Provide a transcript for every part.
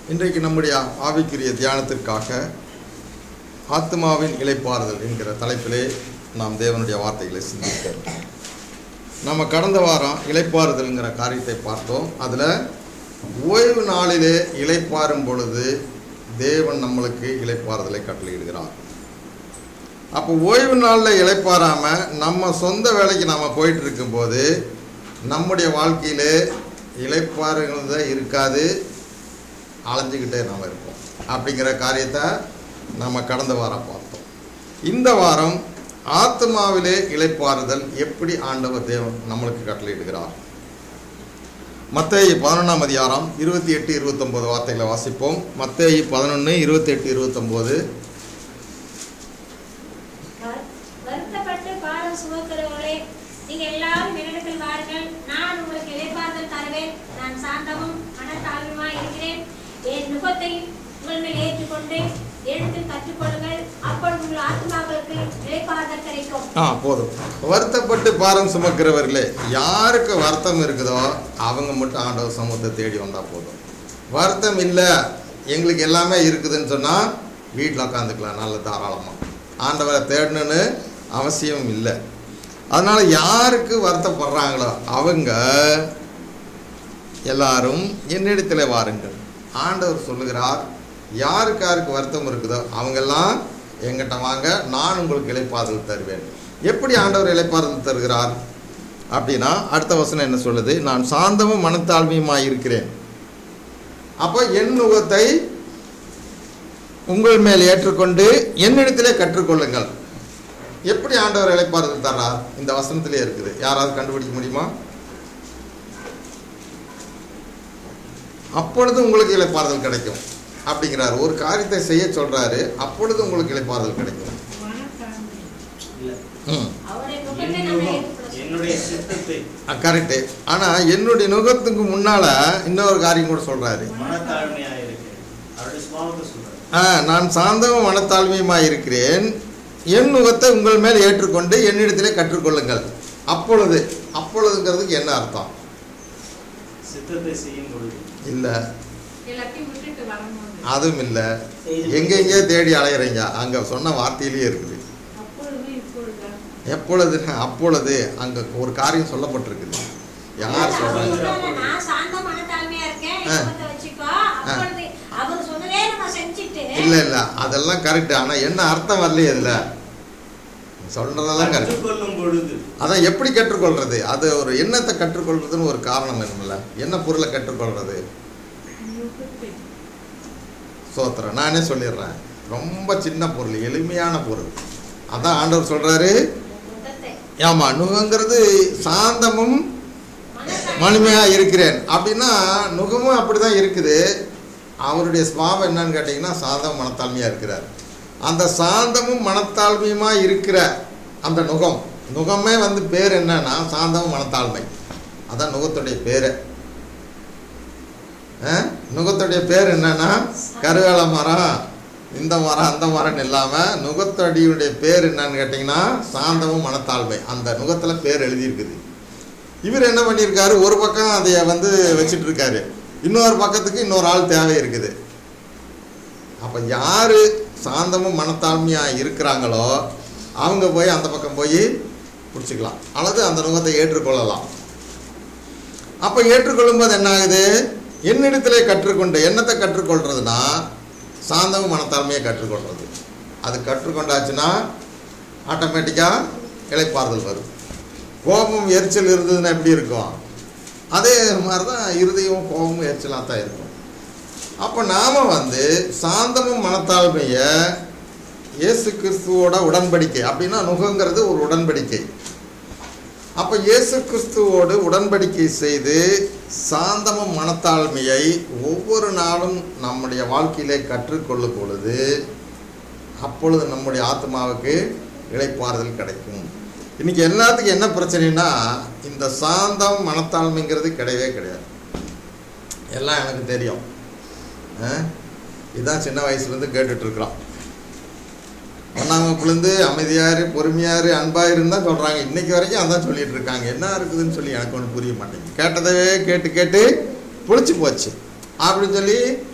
இன்றைக்கு நம்முடைய ஆவிக்குரிய தியானத்திற்காக ஆத்மாவின் இளைப்பாறுதல் என்கிற தலைப்பிலே நாம் தேவனுடைய வார்த்தைகளை சிந்திக்கிறோம் நம்ம கடந்த வாரம் இளைப்பாறுதல்ங்கிற காரியத்தை பார்த்தோம் அதில் ஓய்வு நாளிலே இளைப்பாறும் பொழுது தேவன் நம்மளுக்கு இளைப்பாறுதலை கட்டளையிடுகிறார் அப்போ ஓய்வு நாளில் இளைப்பாறாமல் நம்ம சொந்த வேலைக்கு நாம் போயிட்டு இருக்கும்போது நம்முடைய வாழ்க்கையிலே இளைப்பாறுங்கிறத இருக்காது அலைஞ்சிக்கிட்டே நாம் இருப்போம் அப்படிங்கிற காரியத்தை நம்ம கடந்த வாரம் பார்த்தோம் இந்த வாரம் ஆத்மாவிலே இளைப்பாறுதல் எப்படி ஆண்டவர் தேவன் நம்மளுக்கு கட்டளையிடுகிறார் மத்தேயு பதினொன்றாம் அதிகாரம் இருபத்தி எட்டு இருபத்தொம்போது வார்த்தைகளை வாசிப்போம் மத்தேயு பதினொன்று இருபத்தெட்டு இருபத்தொம்போது வரு- வருத்தப்பட்டு பாரம் சுமக்கிறவர்களே நீங்க எல்லாரும் என்னிடத்தில் வாருங்கள் நான் உங்களுக்கு இளைப்பாறுதல் தருவேன் நான் சாந்தமும் மனத்தாழ்வுமாய் இருக்கிறேன் என் நுகத்தை உங்கள் மேல் ஏற்றுக்கொண்டு எழுத்தில் கற்றுக்கொள்ளுங்கள் அப்பொழுது உங்கள் ஆத்மாக்களுக்கு இளைப்பாறுதல் கிடைக்கும் ஆ போதும் வருத்தப்பட்டு பாரம் சுமக்கிறவர்களே யாருக்கு வருத்தம் இருக்குதோ அவங்க மட்டும் ஆண்டவர் சமூகத்தை தேடி வந்தால் போதும் வருத்தம் இல்லை எங்களுக்கு எல்லாமே இருக்குதுன்னு சொன்னால் வீட்டில் உட்காந்துக்கலாம் நல்ல தாராளமாக ஆண்டவரை தேடணுன்னு அவசியம் இல்லை அதனால் யாருக்கு வருத்தப்படுறாங்களோ அவங்க எல்லாரும் என்னிடத்தில் வாருங்கள் ஆண்டவர் சொல்லுகிறார் யாருக்கு யாருக்கு வருத்தம் இருக்குதோ அவங்கெல்லாம் எங்கிட்ட வாங்க நான் உங்களுக்கு இளைப்பாறுதல் தருவேன் எப்படி ஆண்டவர் இளைப்பாறுதல் தருகிறார் அப்படின்னா அடுத்த வசனம் என்ன சொல்லுது நான் சாந்தமும் மனத்தாழ்மையுமாய் இருக்கிறேன் அப்போ என் நுகத்தை உங்கள் மேல் ஏற்றுக்கொண்டு என்னிடத்திலே கற்றுக்கொள்ளுங்கள் எப்படி ஆண்டவர் இளைப்பாறுதல் தர்றார் இந்த வசனத்திலே இருக்குது யாராவது கண்டுபிடிக்க முடியுமா அப்பொழுது உங்களுக்கு இளைப்பாறுதல் கிடைக்கும் அப்படிங்கிறார் ஒரு காரியத்தை செய்ய சொல்றாரு அப்பொழுது உங்களுக்கு இளைப்பாறுதல் கிடைக்கும் இல்ல. ம் அவருடைய நுகத்தை நம்ம என்னுடைய- ஏற்றுக்கொள்ள என்னுடைய சித்தத்தை கரெக்டு ஆனால் என்னுடைய நுகத்துக்கு முன்னால் இன்னொரு காரியம் கூட சொல்கிறாரு மனத்தாழ்மையாக இருக்கிறேன் அவருடைய சுபாவத்தை சொல்றாரு ஆ நான் சாந்தமும் மனத்தாழ்மையுமாய் இருக்கிறேன் என் நுகத்தை உங்கள் மேல் ஏற்றுக்கொண்டு என்னிடத்திலே கற்றுக்கொள்ளுங்கள் அப்பொழுது அப்பொழுதுங்கிறதுக்கு என்ன அர்த்தம் சித்தத்தை செய்யும் பொழுது இல்லை எல்லாத்தையும் விட்டுட்டு வரும்போது அதுவும் இல்லை எங்கெங்கே தேடி அலையிறீங்க அங்கே சொன்ன வார்த்தையிலேயே இருக்குது அப்பொழுது இப்பொழுது எப்பொழுது அப்பொழுது அங்கே ஒரு காரியம் சொல்லப்பட்டிருக்குது யார் அவர் சொல்கிறாங்க சொல்றாரு, நான் சாந்த மனத்தாழ்மையா இருக்கேன் ஆ. என் நுகத்தை வச்சுக்கோ அப்பொழுது அவர் சொன்னதே நம்ம செஞ்சுட்டு இல்லை இல்லை அதெல்லாம் கரெக்டு ஆனால் என்ன அர்த்தம் வரலையே இதில் சொல்கிறதெல்லாம் கரெக்ட் கற்றுக்கொள்ளும் பொழுது அதான் எப்படி கற்றுக்கொள்றது அது ஒரு எண்ணத்தை கற்றுக்கொள்றதுன்னு ஒரு காரணம் வேணும்ல என்ன பொருளை கற்றுக்கொள்றது நுகத்தை சோத்திரம் நானே சொல்லிடுறேன் ரொம்ப சின்ன பொருள் எளிமையான பொருள் அதான் ஆண்டவர் சொல்றாரு நுகத்தை ஆமா நுகங்கிறது சாந்தமும் மனத்தாழ்மை மனுமையா இருக்கிறேன் அப்படின்னா நுகமும் அப்படிதான் இருக்குது அவருடைய சுவாபம் என்னன்னு கேட்டிங்கன்னா சாந்தம் மனத்தாழ்மையா இருக்கிறார் அந்த சாந்தமும் மனத்தாழ்மையுமா இருக்கிற அந்த நுகம் நுகமே வந்து பேர் என்னன்னா சாந்தமும் மனத்தாழ்மை அதான் நுகத்துடைய பேரு ஆ? நுகத்துடைய பேர் என்னன்னா கருவேல மரம் இந்த மரம் அந்த மரம்னு இல்லாமல் நுகத்தடியுடைய பேர் என்னன்னு கேட்டிங்கன்னா சாந்தமும் மனத்தாழ்மை அந்த நுகத்தில் பேர் எழுதியிருக்குது இவர் என்ன பண்ணியிருக்காரு ஒரு பக்கம் அதை வந்து வச்சிட்டு இருக்காரு இன்னொரு பக்கத்துக்கு இன்னொரு ஆள் தேவை இருக்குது அப்போ யார் சாந்தமும் மனத்தாழ்மையாக இருக்கிறாங்களோ அவங்க போய் அந்த பக்கம் போய் பிடிச்சிக்கலாம் அல்லது அந்த நுகத்தை ஏற்றுக்கொள்ளலாம் அப்போ ஏற்றுக்கொள்ளும்போது என்ன ஆகுது என்னிடத்திலே கற்றுக்கொண்டு என்னத்தை கற்றுக்கொள்றதுனா சாந்தமும் மனத்தாழ்மையை கற்றுக்கொள்றது அது கற்றுக்கொண்டாச்சுன்னா ஆட்டோமேட்டிக்காக இளைப்பாறுதல் வரும் கோபம் எரிச்சல் இருந்ததுன்னா எப்படி இருக்கும் அதே மாதிரி தான் இருதயம் கோபமும் எரிச்சலாக தான் இருக்கும் அப்போ நாம் வந்து சாந்தமும் மனத்தாழ்மையை இயேசு கிறிஸ்துவோட உடன்படிக்கை அப்படின்னா நுகங்கிறது ஒரு உடன்படிக்கை அப்போ இயேசு கிறிஸ்துவோடு உடன்படிக்கை செய்து சாந்தமும் மனத்தாழ்மையை ஒவ்வொரு நாளும் நம்முடைய வாழ்க்கையிலே கற்றுக்கொள்ளும் பொழுது அப்பொழுது நம்முடைய ஆத்மாவுக்கு இளைப்பாறுதல் கிடைக்கும் இன்னைக்கு எல்லாத்துக்கும் என்ன பிரச்சனைனா இந்த சாந்தம் மனத்தாழ்மைங்கிறது கிடையவே கிடையாது எல்லாம் எனக்கு தெரியும் ஆ? இதுதான் சின்ன வயசுலேருந்து கேட்டுட்ருக்குறோம் ஒன்றாம் வகுப்புலேருந்து அமைதியாரு பொறுமையாரு அன்பாக இருந்தால் சொல்கிறாங்க இன்னைக்கு வரைக்கும் அதான் சொல்லிட்டு இருக்காங்க என்ன இருக்குதுன்னு சொல்லி எனக்கு ஒன்றும் புரிய மாட்டேங்குது கேட்டதவே கேட்டு கேட்டு புளிச்சு போச்சு அப்படின்னு சொல்லி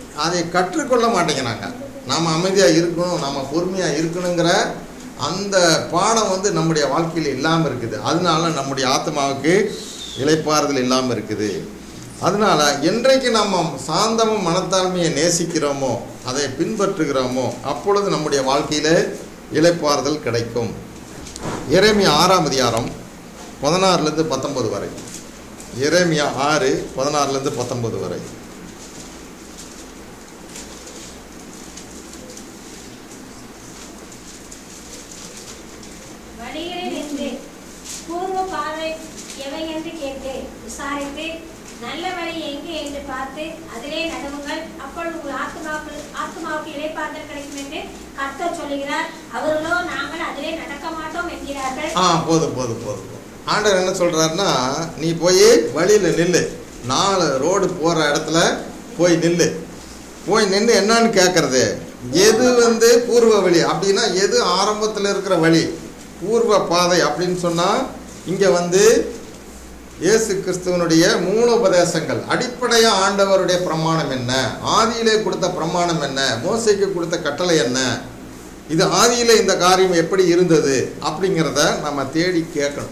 அதை கற்றுக்கொள்ள மாட்டேங்கிறாங்க நாம் அமைதியாக இருக்கணும் நம்ம பொறுமையாக இருக்கணுங்கிற அந்த பாடம் வந்து நம்முடைய வாழ்க்கையில் இல்லாமல் இருக்குது அதனால நம்முடைய ஆத்மாவுக்கு இளைப்பாறுதல் இல்லாமல் இருக்குது அதனால என்றைக்கு நம்ம சாந்தமும் மனத்தாழ்மையை நேசிக்கிறோமோ அதை பின்பற்றுகிறோமோ அப்பொழுது நம்முடைய வாழ்க்கையில் இளைப்பாறுதல் கிடைக்கும் இறைமையா ஆறாம் அதிகாரம் பதினாறுலேருந்து பத்தொன்பது வரை இறைமையா ஆறு பதினாறுலேருந்து பத்தொன்பது வரை வழிகளில் இருந்து பூர்வ பாதை எவை என்று கேட்டு விசாரித்து நல்ல வழி எங்கே என்று பார்த்து அதிலே நடுவுங்கள் அப்பொழுது உங்கள் ஆத்மாவுக்கு ஆத்மாவுக்கு இளைப்பாறுதல் கிடைக்கும் என்று கர்த்தர் சொல்லுகிறார் அவர்களோ நாங்கள் அதிலே நடக்க மாட்டோம் என்கிறார்கள் ஆ போதும் போதும் போதும் போதும். ஆண்டவர் என்ன சொல்கிறாருன்னா நீ போய் வழியில் நில்லு நாலு ரோடு போகிற இடத்துல போய் நில்லு போய் நின்று என்னன்னு கேட்குறது எது வந்து பூர்வ வழி அப்படின்னா எது ஆரம்பத்தில் இருக்கிற வழி பூர்வ பாதை அப்படின்னு சொன்னால் இங்கே வந்து இயேசு கிறிஸ்துவனுடைய மூலோபதேசங்கள் அடிப்படையாக ஆண்டவருடைய பிரமாணம் என்ன ஆதியிலே கொடுத்த பிரமாணம் என்ன மோசைக்கு கொடுத்த கட்டளை என்ன இது ஆதியில இந்த காரியம் எப்படி இருந்தது அப்படிங்கிறத நம்ம தேடி கேட்கணும்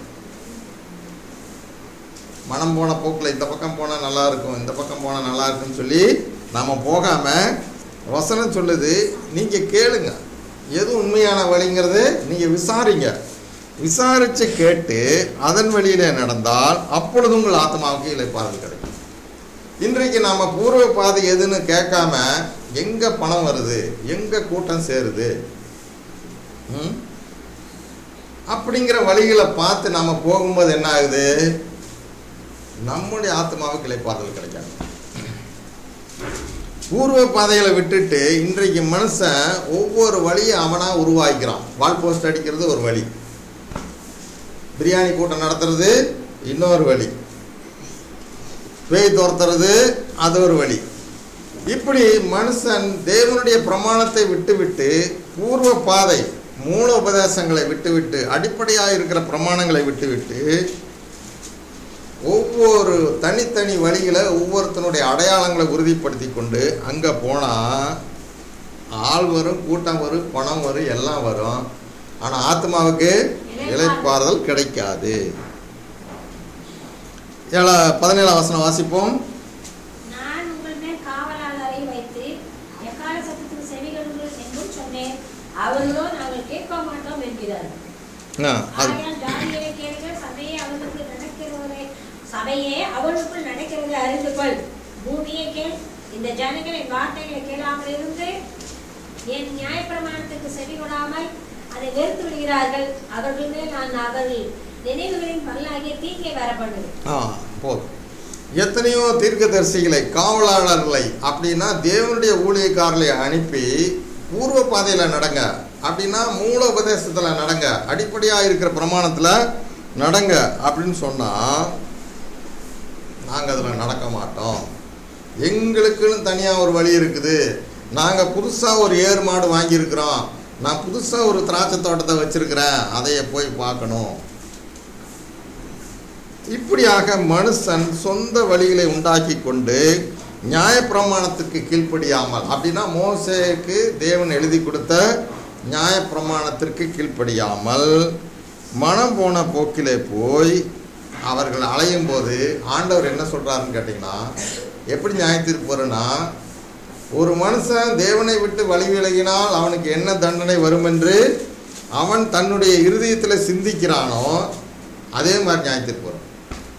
மனம் போன போக்கில் இந்த பக்கம் போனால் நல்லா இருக்கும் இந்த பக்கம் போனால் நல்லா இருக்குன்னு சொல்லி நம்ம போகாமல் வசனம் சொல்லுது நீங்கள் கேளுங்க எது உண்மையான வழிங்கிறது நீங்கள் விசாரிங்க விசாரித்து கேட்டு அதன் வழியில் நடந்தால் அப்பொழுது உங்கள் ஆத்மாவுக்கு இளைப்பாறுதல் கிடைக்கும் இன்றைக்கு நாம் பூர்வ பாதை எதுன்னு கேட்காம எங்கே பணம் வருது எங்கே கூட்டம் சேருது ம்? அப்படிங்கிற வழிகளை பார்த்து நம்ம போகும்போது என்ன ஆகுது நம்முடைய ஆத்மாவுக்கு இளைப்பாறுதல் கிடைக்காது பூர்வ பாதைகளை விட்டுட்டு இன்றைக்கு மனுஷன் ஒவ்வொரு வழியை அவனா உருவாக்கிறான் வால் போஸ்ட் அடிக்கிறது ஒரு வழி பிரியாணி கூட்டம் நடத்துறது இன்னொரு வழி பேய் துரத்துறது அது ஒரு வழி இப்படி மனுஷன் தேவனுடைய பிரமாணத்தை விட்டுவிட்டு பூர்வ பாதை மூல உபதேசங்களை விட்டுவிட்டு அடிப்படையாக இருக்கிற பிரமாணங்களை விட்டுவிட்டு ஒவ்வொரு தனித்தனி வழிகளை ஒவ்வொருத்தனுடைய அடையாளங்களை உறுதிப்படுத்தி கொண்டு அங்கே போனால் ஆள் வரும் கூட்டம் வரும் பணம் வரும் எல்லாம் வரும் ஆனால் ஆத்மாவுக்கு இளைப்பாறுதல் கிடைக்காது ஏழா பதினேழாம் வசனம் வாசிப்போம் நான் உங்கள் மேல் காவலாளரை வைத்து எக்கால சத்தத்துக்கு செவிகளுங்கள் என்றும் சொன்னேன் அவர்களோ நாங்கள் கேட்க மாட்டோம் என்கிறார்கள் ஆ, அது ஆகையால் தானியேலை கேளுங்கள் சபையே அவர்களுக்கு நடக்கிறவரை சபையே அவளுக்குள் நடக்கிறது அறிந்து கொள் பூமியை கேள் இந்த ஜனங்களின் வார்த்தைகளை கேளாமல் இருந்து என் நியாயப்பிரமாணத்துக்கு செவி கொடாமல் அதை வெறுத்து விடுகிறார்கள் அவர்கள் மேல் நான் அவர்கள் நினைவுகளின் பல்லாகிய தீங்கை வர பண்ணுவேன் ஆ போதும் எத்தனையோ தீர்க்கதரிசிகளை காவலாளர்களை அப்படின்னா தேவனுடைய ஊழியக்காரர்களை அனுப்பி பூர்வ பாதையில் நடங்க அப்படின்னா மூல உபதேசத்தில் நடங்க அடிப்படையாக இருக்கிற பிரமாணத்தில் நடங்க அப்படின்னு சொன்னால் நாங்கள் அதில் நடக்க மாட்டோம் எங்களுக்குன்னு தனியாக ஒரு வழி இருக்குது நாங்கள் புதுசாக ஒரு ஏர் மாடு வாங்கியிருக்கிறோம் நான் புதுசாக ஒரு திராட்சை தோட்டத்தை வச்சுருக்கிறேன் அதைய போய் பார்க்கணும் இப்படியாக மனுஷன் சொந்த வழிகளை உண்டாக்கி கொண்டு நியாயப்பிரமாணத்துக்கு கீழ்ப்படியாமல் அப்படின்னா மோசேக்கு தேவன் எழுதி கொடுத்த நியாயப்பிரமாணத்திற்கு கீழ்ப்படியாமல் மனம் போன போக்கிலே போய் அவர்கள் அலையும் போது ஆண்டவர் என்ன சொல்றாருன்னு கேட்டிங்கன்னா எப்படி நியாயத்திற்கு வரும்னா ஒரு மனுஷன் தேவனை விட்டு வழி விலகினால் அவனுக்கு என்ன தண்டனை வரும் என்று அவன் தன்னுடைய இருதயத்தில் சிந்திக்கிறானோ அதே மாதிரி நியாயத்திற்கு வரும்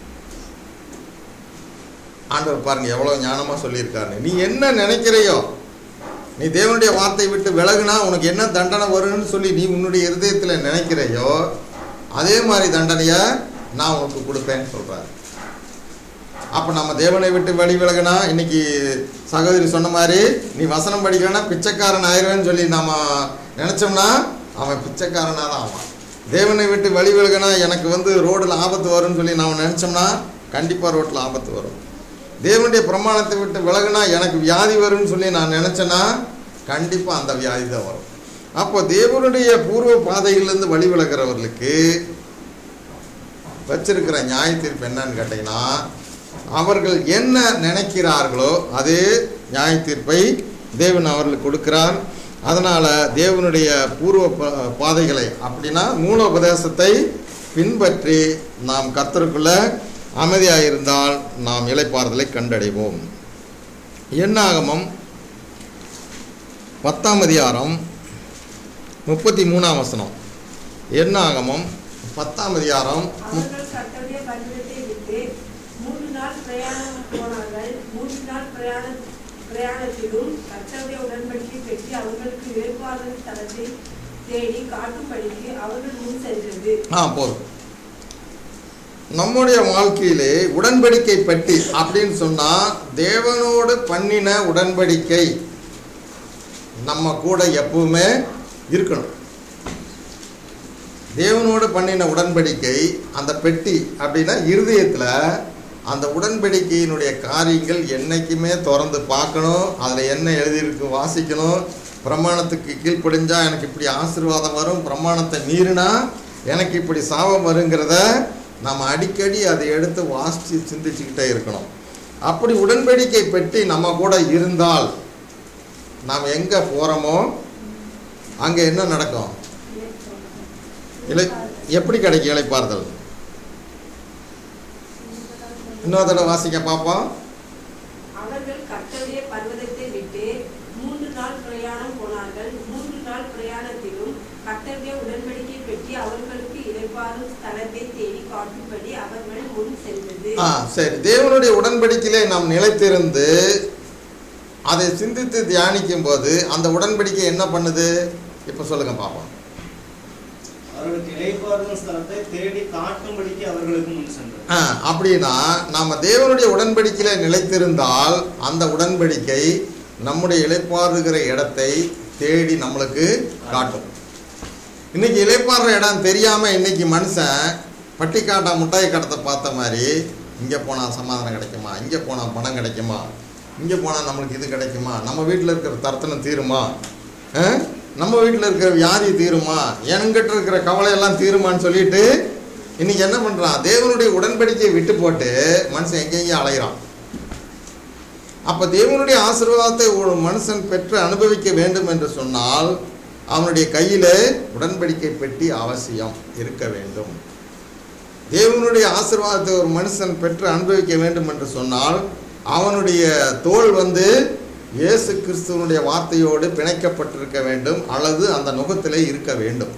ஆண்டவர் பாருங்க எவ்வளோ ஞானமாக சொல்லியிருக்காரு நீ என்ன நினைக்கிறையோ நீ தேவனுடைய வார்த்தை விட்டு விலகுனா உனக்கு என்ன தண்டனை வரும்னு சொல்லி நீ உன்னுடைய இருதயத்தில் நினைக்கிறையோ அதே மாதிரி தண்டனையை நான் உனக்கு கொடுப்பேன்னு சொல்கிறாரு அப்போ நம்ம தேவனை விட்டு வழி விலகுனா இன்னைக்கு சகோதரி சொன்ன மாதிரி நீ வசனம் படிக்கலன்னா பிச்சைக்காரன் ஆயிடுவேன்னு சொல்லி நம்ம நினச்சோம்னா அவன் பிச்சைக்காரனாக தான் ஆவான் தேவனை விட்டு வழி விலகுனா எனக்கு வந்து ரோடில் ஆபத்து வரும்னு சொல்லி நாம் நினச்சோம்னா கண்டிப்பாக ரோட்டில் ஆபத்து வரும் தேவனுடைய பிரமாணத்தை விட்டு விலகுனா எனக்கு வியாதி வரும்னு சொல்லி நான் நினச்சேன்னா கண்டிப்பாக அந்த வியாதி தான் வரும் அப்போ தேவனுடைய பூர்வ பாதையிலிருந்து வழி விலகிறவர்களுக்கு வச்சிருக்கிற நியாய தீர்ப்பு என்னன்னு கேட்டிங்கன்னா அவர்கள் என்ன நினைக்கிறார்களோ அதே நியாய தீர்ப்பை தேவன் அவர்களுக்கு கொடுக்கிறார் அதனால் தேவனுடைய பூர்வ ப- பாதைகளை அப்படின்னா மூலோபதேசத்தை பின்பற்றி நாம் கத்தருக்குள்ள அமைதியாக இருந்தால் நாம் இளைப்பாறுதலை கண்டடைவோம் எண்ணாகமம் பத்தாம் அதிகாரம் முப்பத்தி மூணாம் வசனம் எண்ணாகமம் பத்தாம் அதிகாரம் அவர்கள் கர்த்தருடைய பர்வதத்தை விட்டு மூன்று நாள் பிரயாணம் போனார்கள் மூன்று நாள் பிரயாண பிரயாணத்திலும் கர்த்தருடைய உடன்படிக்கை பெற்று அவர்களுக்கு வேறுபாடு தளத்தை தேடி காட்டும்படிக்கு அவர்கள் முன் சென்றது ஆ போதும் நம்முடைய வாழ்க்கையிலே உடன்படிக்கை பெட்டி அப்படின்னு சொன்னா தேவனோடு பண்ணின உடன்படிக்கை நம்ம கூட எப்பவுமே இருக்கணும் தேவனோடு பண்ணின உடன்படிக்கை அந்த பெட்டி அப்படின்னா இருதயத்தில் அந்த உடன்படிக்கையினுடைய காரியங்கள் என்னைக்குமே திறந்து பார்க்கணும் அதில் என்ன எழுதியிருக்கு வாசிக்கணும் பிரமாணத்துக்கு கீழ்ப்படிஞ்சா எனக்கு இப்படி ஆசீர்வாதம் வரும் பிரமாணத்தை மீறினா எனக்கு இப்படி சாபம் வருங்கிறத நம்ம அடிக்கடி அதை எடுத்து வாசித்து சிந்திச்சுக்கிட்டே இருக்கணும் அப்படி உடன்படிக்கை பெட்டி நம்ம கூட இருந்தால் நாம் எங்கே போகிறோமோ அங்கே என்ன நடக்கும் இலை எப்படி கிடைக்கும் இலைப்பாறுதல் இன்னொரு தடவை வாசிக்க பார்ப்போம் அவர்கள் கர்த்தருடைய பர்வதத்தை விட்டு மூன்று நாள் பிரயாணம் போனார்கள் மூன்று நாள் பிரயாணத்திலும் கர்த்தருடைய உடன்படிக்கை பெற்று அவர்களுக்கு இளைப்பாறும் ஸ்தலத்தை தேடி காட்டும்படி அவர்கள் முன் சென்றது ஆ சரி தேவனுடைய உடன்படிக்கையிலே நாம் நிலைத்திருந்து அதை சிந்தித்து தியானிக்கும் போது அந்த உடன்படிக்கை என்ன பண்ணுது இப்போ சொல்லுங்க பார்ப்போம் அவர்களுக்கு இளைப்பாறுதல் ஸ்தலத்தை தேடி காட்டும்படிக்கு அவர்களுக்கு முன் சென்றது ஆ அப்படின்னா நாம் தேவனுடைய உடன்படிக்கையில நிலைத்திருந்தால் அந்த உடன்படிக்கை நம்முடைய இளைப்பாறுகிற இடத்தை தேடி நம்மளுக்கு காட்டும் இன்னைக்கு இளைப்பாறுற இடம் தெரியாமல் இன்னைக்கு மனுஷன் பட்டிக்காட்டா முட்டாய் கடத்தை பார்த்த மாதிரி இங்கே போனால் சமாதானம் கிடைக்குமா இங்கே போனால் பணம் கிடைக்குமா இங்கே போனால் நம்மளுக்கு இது கிடைக்குமா நம்ம வீட்டில் இருக்கிற தர்த்தனம் தீருமா ஆ? நம்ம வீட்டில் இருக்கிற வியாதி தீருமா என்கிட்ட இருக்கிற கவலையெல்லாம் தீருமான்னு சொல்லிட்டு இன்னைக்கு என்ன பண்ணுறான் தேவனுடைய உடன்படிக்கையை விட்டு போட்டு மனுஷன் எங்கெங்கேயும் அலைகிறான் அப்போ தேவனுடைய ஆசீர்வாதத்தை ஒரு மனுஷன் பெற்று அனுபவிக்க வேண்டும் என்று சொன்னால் அவனுடைய கையிலே உடன்படிக்கை பெட்டி அவசியம் இருக்க வேண்டும் தேவனுடைய ஆசீர்வாதத்தை ஒரு மனுஷன் பெற்று அனுபவிக்க வேண்டும் என்று சொன்னால் அவனுடைய தோல் வந்து இயேசு கிறிஸ்துவனுடைய வார்த்தையோடு பிணைக்கப்பட்டிருக்க வேண்டும் அல்லது அந்த நுகத்திலே இருக்க வேண்டும்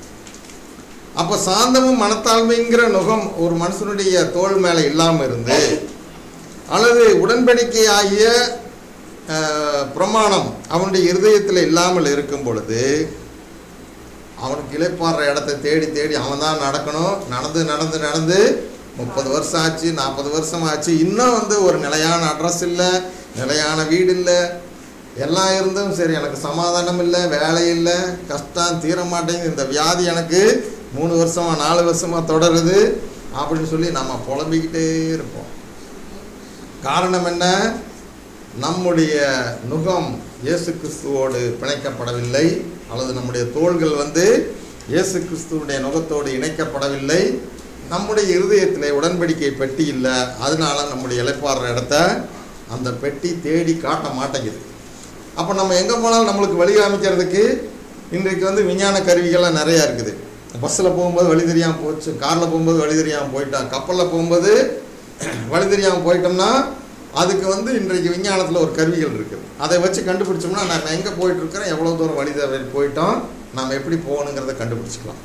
அப்போ சாந்தமும் மனத்தாழ்மைங்கிற நுகம் ஒரு மனுஷனுடைய தோல் மேலே இல்லாமல் இருந்து அல்லது உடன்படிக்கை ஆகிய அஹ், பிரமாணம் அவனுடைய இருதயத்தில் இல்லாமல் இருக்கும் பொழுது அவனுக்கு இளைப்பாடுற இடத்தை தேடி தேடி அவன் தான் நடக்கணும் நடந்து நடந்து நடந்து முப்பது வருஷம் ஆச்சு நாற்பது வருஷம் ஆச்சு இன்னும் வந்து ஒரு நிலையான அட்ரஸ் இல்லை நிலையான வீடு இல்லை எல்லாம் இருந்தும் சரி எனக்கு சமாதானம் இல்லை வேலை இல்லை கஷ்டம் தீர மாட்டேங்குது இந்த வியாதி எனக்கு மூணு வருஷமா நாலு வருஷமா தொடருது அப்படின்னு சொல்லி நம்ம புலம்பிக்கிட்டே இருப்போம் காரணம் என்ன நம்முடைய நுகம் இயேசு கிறிஸ்துவோடு பிணைக்கப்படவில்லை அல்லது நம்முடைய தோள்கள் வந்து இயேசு கிறிஸ்துவுடைய நுகத்தோடு இணைக்கப்படவில்லை நம்முடைய இருதயத்தில் உடன்படிக்கை பெட்டி இல்லை அதனால நம்முடைய இளைப்பாடுற இடத்த அந்த பெட்டி தேடி காட்ட மாட்டேங்குது அப்போ நம்ம எங்கே போனாலும் நம்மளுக்கு வழி காமிக்கிறதுக்கு இன்றைக்கு வந்து விஞ்ஞான கருவிகள்லாம் நிறையா இருக்குது பஸ்ஸில் போகும்போது வழி தெரியாமல் போச்சு காரில் போகும்போது வழி தெரியாமல் போயிட்டான் கப்பலில் போகும்போது வழி தெரியாமல் போயிட்டோம்னா அதுக்கு வந்து இன்றைக்கு விஞ்ஞானத்தில் ஒரு கருவிகள் இருக்குது அதை வச்சு கண்டுபிடிச்சோம்னா நம்ம எங்கே போயிட்டுருக்கிறோம் எவ்வளோ தூரம் வழி தவறி போயிட்டோம் நாம் எப்படி போகணுங்கிறத கண்டுபிடிச்சிக்கலாம்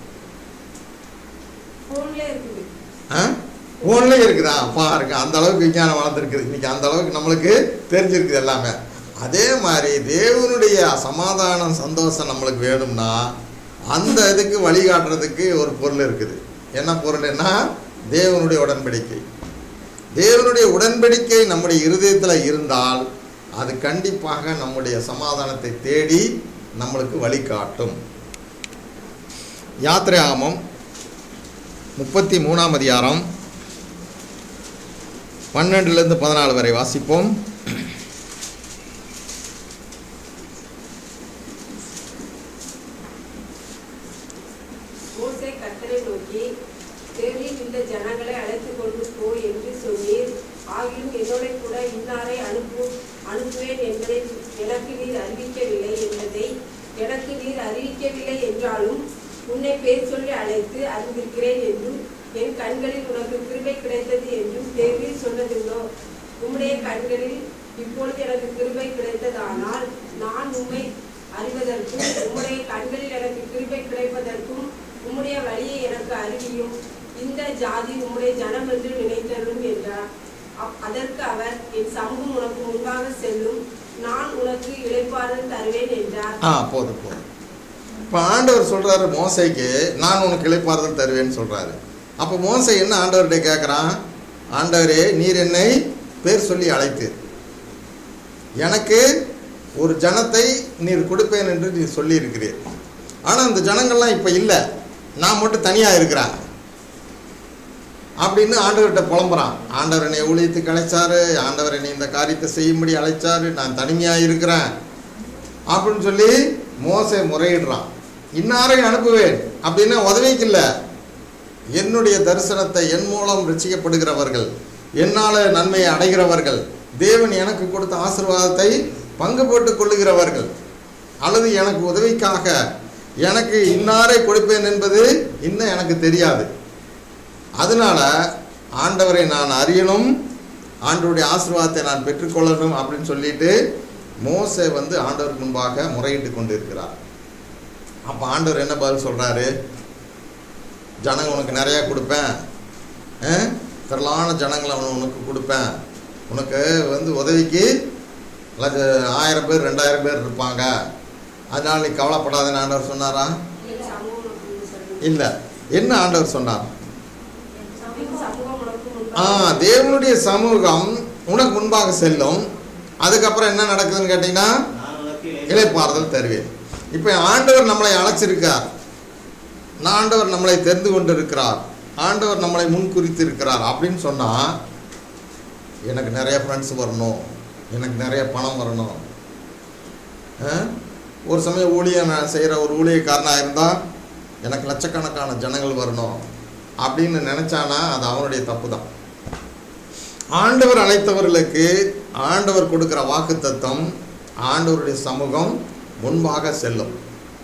போன்ல இருக்குது ஆ ஃபோன்லேயே இருக்குதா பாருங்க அந்த அளவுக்கு விஞ்ஞானம் வளர்ந்துருக்குது இன்னைக்கு அந்த அளவுக்கு நம்மளுக்கு தெரிஞ்சிருக்குது எல்லாமே அதே மாதிரி தேவனுடைய சமாதானம் சந்தோஷம் நம்மளுக்கு வேணும்னா அந்த இதுக்கு வழிகாட்டுறதுக்கு ஒரு பொருள் இருக்குது என்ன பொருள்னா தேவனுடைய உடன்படிக்கை தேவனுடைய உடன்படிக்கை நம்முடைய இருதயத்தில் இருந்தால் அது கண்டிப்பாக நம்முடைய சமாதானத்தை தேடி நம்மளுக்கு வழிகாட்டும் யாத்திரை முப்பத்தி மூணாம் அதிகாரம் பன்னெண்டுலேருந்து பதினாலு வரை வாசிப்போம் மோசே கர்த்தரை நோக்கி தேடில் இந்த ஜனங்களை அழைத்து கொண்டு போ என்று சொன்னீர் ஆகிலும் என்னோட கூட இன்னாரை அனுப்பு அனுப்புவேன் என்பதை எனக்கு நீர் அறிவிக்கவில்லை என்பதை எனக்கு நீர் அறிவிக்கவில்லை என்றாலும் உன்னை பேர் சொல்லி அழைத்து அறிந்திருக்கிறேன் என்றும் என் கண்களில் உனக்கு கிருபை கிடைத்தது என்றும் தேவீர் சொன்னதுண்டோ உம்முடைய கண்களில் இப்பொழுது எனக்கு கிருபை கிடைத்ததானால் நான் உம்மை அறிவதற்கும் உம்முடைய கண்களில் எனக்கு கிருபை கிடைப்பதற்கும் உம்முடைய வழியை எனக்கு அறிவியும் இந்த ஜாதி உம்முடைய ஜனம் என்று நினைத்தரும் என்றார் அப்- அதற்கு அவர் என் சமூகம் உனக்கு முன்பாக செல்லும் நான் உனக்கு இளைப்பாறுதல் தருவேன் என்றார் ஆ போதும் போதும் இப்போ ஆண்டவர் சொல்றாரு மோசைக்கு நான் உனக்கு இளைப்பாறுதல் தருவேன்னு சொல்றாரு அப்போ மோசை என்ன ஆண்டவர்கிட்ட கேட்குறான் ஆண்டவரே நீர் என்னை பேர் சொல்லி அழைத்து எனக்கு ஒரு ஜனத்தை நீர் கொடுப்பேன் என்று நீர் சொல்லியிருக்கிறீர் ஆனால் அந்த ஜனங்கள்லாம் இப்போ இல்லை நான் மட்டும் தனியாக இருக்கிறேன் அப்படின்னு ஆண்டவர்கிட்ட புலம்புறான் ஆண்டவர் என்னை ஊழியத்துக்கு அழைச்சாரு ஆண்டவர் என்னை இந்த காரியத்தை செய்யும்படி அழைச்சாரு நான் தனிமையாக இருக்கிறேன் அப்படின்னு சொல்லி மோசே முறையிடுறான் இன்னாரையும் அனுப்புவேன் அப்படின்னா உதவிக்கு இல்லை என்னுடைய தரிசனத்தை என் மூலம் ரசிக்கப்படுகிறவர்கள் என்னால் நன்மையை அடைகிறவர்கள் தேவன் எனக்கு கொடுத்த ஆசீர்வாதத்தை பங்கு போட்டுக் கொள்ளுகிறவர்கள் அல்லது எனக்கு உதவிக்காக எனக்கு இன்னாரை கொடுப்பேன் என்பது இன்னும் எனக்கு தெரியாது அதனால ஆண்டவரை நான் அறியணும் ஆண்டவருடைய ஆசீர்வாதத்தை நான் பெற்றுக்கொள்ளணும் அப்படின்னு சொல்லிட்டு மோசே வந்து ஆண்டவருக்கு முன்பாக முறையிட்டு கொண்டு இருக்கிறார் அப்போ ஆண்டவர் என்ன பதில் சொல்கிறாரு ஜனங்க உனக்கு நிறையா கொடுப்பேன் ஆ? திரளான ஜனங்களை அவன் உனக்கு கொடுப்பேன் உனக்கு வந்து உதவிக்கு லட்ச ஆயிரம் பேர் ரெண்டாயிரம் பேர் இருப்பாங்க அதனால நீ கவலைப்படாதன்னு ஆண்டவர் சொன்னாரா என் சமூகம் உனக்கு முன் செல்லும். இல்லை என்ன ஆண்டவர் சொன்னார் என் சமூகம் உனக்கு ஆ முன்பாக தேவனுடைய சமூகம் உனக்கு முன்பாக செல்லும் அதுக்கப்புறம் என்ன நடக்குதுன்னு கேட்டிங்கன்னா நான் உனக்கு இளைப்பாறுதல் தருவேன் இப்போ ஆண்டவர் நம்மளை அழைச்சிருக்கார் நான் ஆண்டவர் நம்மளை தெரிந்து கொண்டிருக்கிறார் ஆண்டவர் நம்மளை முன்குறித்து இருக்கிறார் அப்படின்னு சொன்னால் எனக்கு நிறைய ஃப்ரெண்ட்ஸ் வரணும் எனக்கு நிறைய பணம் வரணும் ஆ? ஒரு சமயம் ஊழியம் நான் செய்கிற ஒரு ஊழியக்காரனாக இருந்தால் எனக்கு லட்சக்கணக்கான ஜனங்கள் வரணும் அப்படின்னு நினச்சானா அது அவனுடைய தப்பு தான் ஆண்டவர் அழைத்தவர்களுக்கு ஆண்டவர் கொடுக்கிற வாக்குத்தத்தம் ஆண்டவருடைய சமூகம் முன்பாக செல்லும்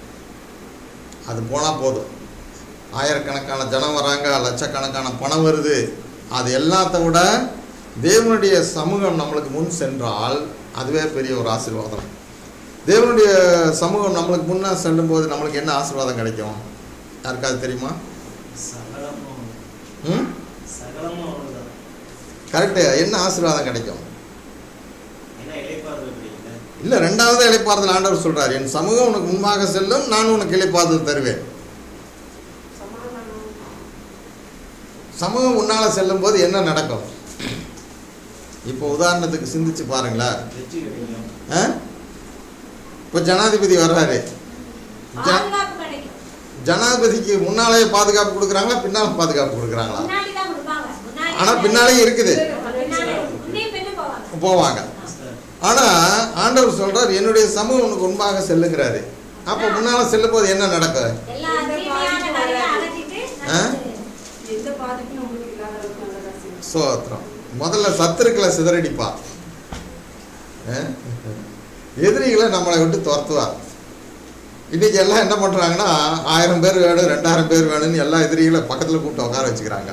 அது போனால் போதும் ஆயிரக்கணக்கான ஜனம் வராங்க லட்சக்கணக்கான பணம் வருது அது எல்லாத்த விட தேவனுடைய சமூகம் நம்மளுக்கு முன் சென்றால் அதுவே பெரிய ஒரு ஆசீர்வாதம் தேவனுடைய சமூகம் நம்மளுக்கு முன்னே செல்லும்போது நம்மளுக்கு என்ன ஆசீர்வாதம் கிடைக்கும் யாருக்காவது தெரியுமா சகலமும் ம் சகலமும் அவ்வளவுதான் கரெக்டு என்ன ஆசீர்வாதம் கிடைக்கும் ஏன்னா இளைப்பாறுதல் கிடைக்கல இல்லை ரெண்டாவது இளைப்பாறுதல் ஆண்டவர் சொல்றார் என் சமூகம் உனக்கு முன்பாக செல்லும் நான் உனக்கு இளைப்பாறுதல் தருவேன் சமாதானம் சமூகம் முன்னால் செல்லும்போது என்ன நடக்கும் இப்போ உதாரணத்துக்கு சிந்திச்சு பாருங்களேன் வெற்றி கிடைக்கும் ஆ? இப்போ ஜனாதிபதி வர்றாரு ஜ- பாதுகாப்பு கிடைக்கும் ஜனாதிபதிக்கு முன்னாலேயே பாதுகாப்பு கொடுக்குறாங்களா பின்னால் பாதுகாப்பு கொடுக்குறாங்களா முன்னாடி தான் கொடுப்பாங்க முன்னாடி ஆனால் பின்னாலேயும் இருக்குது பின்னாடி முன்னையும் பின்னும் போவாங்க போவாங்க ஆனால் ஆண்டவர் சொல்றார் என்னுடைய சமூகம் உனக்கு முன்பாக செல்லுங்கிறாரு அப்போ முன்னால் செல்லும்போது என்ன நடக்கும் எல்லா தீமையான காரியத்தை அகற்றிட்டு ஆ? எந்த பாதிப்பும் உங்களுக்கு இல்லாத அளவுக்கு நல்லதா செய்யும் சோத்திரம் முதல்ல சத்துருக்களை சிதறடிப்பா அஹ்? எதிரிகளை நம்மளை விட்டு துரத்துவார் இன்னைக்கு எல்லாம் என்ன பண்ணுறாங்கன்னா ஆயிரம் பேர் வேணும் ரெண்டாயிரம் பேர் வேணும்னு எல்லா எதிரிகளை பக்கத்தில் கூப்பிட்டு உட்கார வச்சுக்கிறாங்க